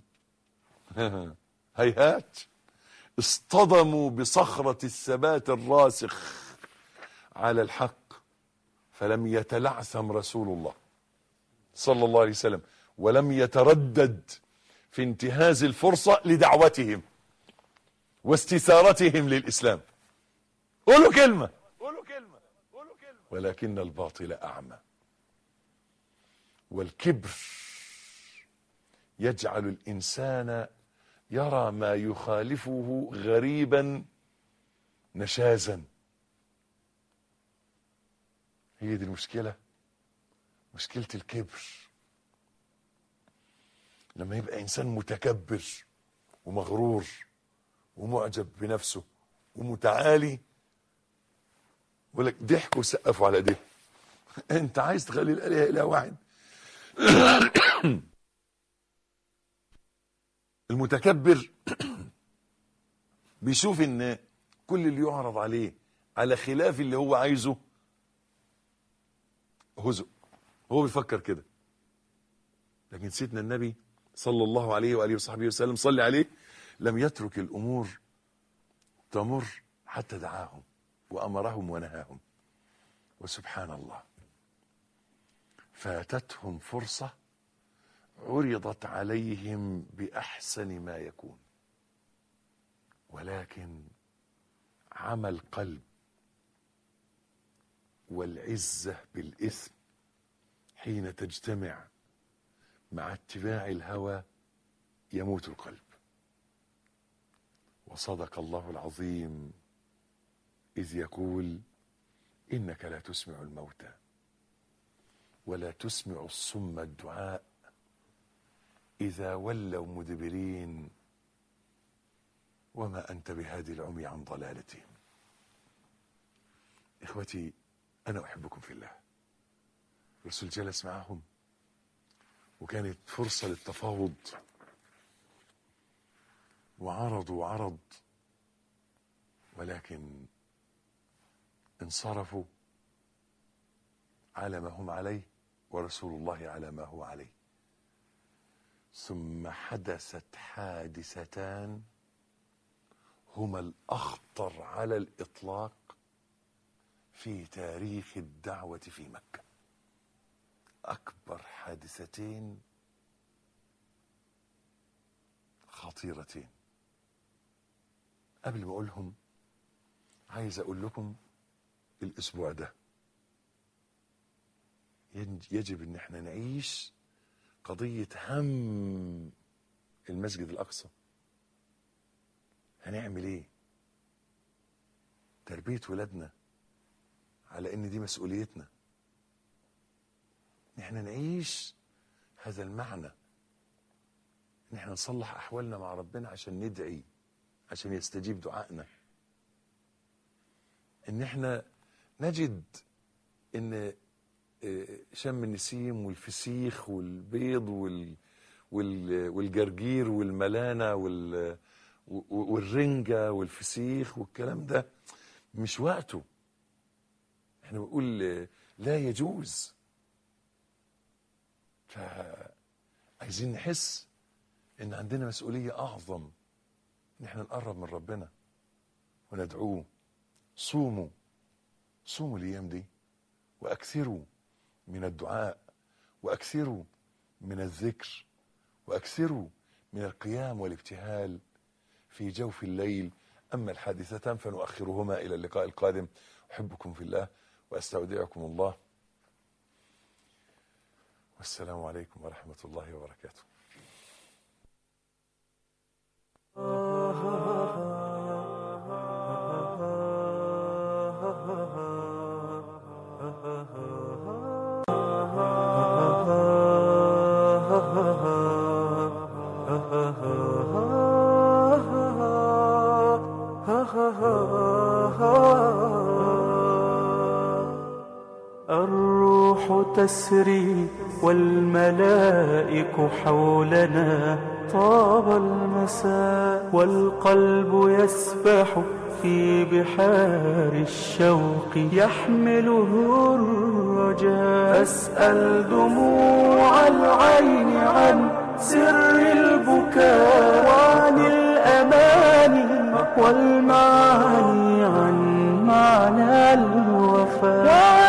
هيهات اصطدموا بصخرة الثبات الراسخ على الحق فلم يتلعثم رسول الله صلى الله عليه وسلم ولم يتردد في انتهاز الفرصة لدعوتهم واستثارتهم للإسلام قولوا كلمة قولوا كلمة قولوا كلمة ولكن الباطل أعمى والكبر يجعل الإنسان يرى ما يخالفه غريبا نشازا هي دي المشكلة مشكلة الكبر لما يبقى إنسان متكبر ومغرور ومعجب بنفسه ومتعالي يقول لك ضحكوا وسقفوا على ايديه انت عايز تخلي الالهه اله واحد المتكبر بيشوف ان كل اللي يعرض عليه على خلاف اللي هو عايزه هزء هو بيفكر كده لكن سيدنا النبي صلى الله عليه واله وصحبه وسلم صلي عليه لم يترك الامور تمر حتى دعاهم وامرهم ونهاهم وسبحان الله فاتتهم فرصه عرضت عليهم باحسن ما يكون ولكن عمى القلب والعزه بالاثم حين تجتمع مع اتباع الهوى يموت القلب وصدق الله العظيم اذ يقول انك لا تسمع الموتى ولا تسمع الصم الدعاء اذا ولوا مدبرين وما انت بهادي العمي عن ضلالتهم اخوتي انا احبكم في الله الرسول جلس معهم وكانت فرصه للتفاوض وعرضوا عرض ولكن انصرفوا على ما هم عليه ورسول الله على ما هو عليه ثم حدثت حادثتان هما الاخطر على الاطلاق في تاريخ الدعوه في مكه اكبر حادثتين خطيرتين قبل ما اقولهم عايز اقول لكم الاسبوع ده يجب ان احنا نعيش قضية هم المسجد الاقصى هنعمل ايه تربية ولادنا على ان دي مسؤوليتنا ان احنا نعيش هذا المعنى ان احنا نصلح احوالنا مع ربنا عشان ندعي عشان يستجيب دعائنا ان احنا نجد ان شم النسيم والفسيخ والبيض وال وال والجرجير والملانه وال والرنجه والفسيخ والكلام ده مش وقته احنا بنقول لا يجوز فعايزين نحس ان عندنا مسؤوليه اعظم ان احنا نقرب من ربنا وندعوه صوموا صوموا الايام دي واكثروا من الدعاء واكثروا من الذكر واكثروا من القيام والابتهال في جوف الليل اما الحادثتان فنؤخرهما الى اللقاء القادم احبكم في الله واستودعكم الله والسلام عليكم ورحمه الله وبركاته الروح تسري والملائك حولنا طاب المساء والقلب يسبح في بحار الشوق يحمله الرجاء أسأل دموع العين عن سر البكاء وعن الأماني والمعاني عن معنى الوفاء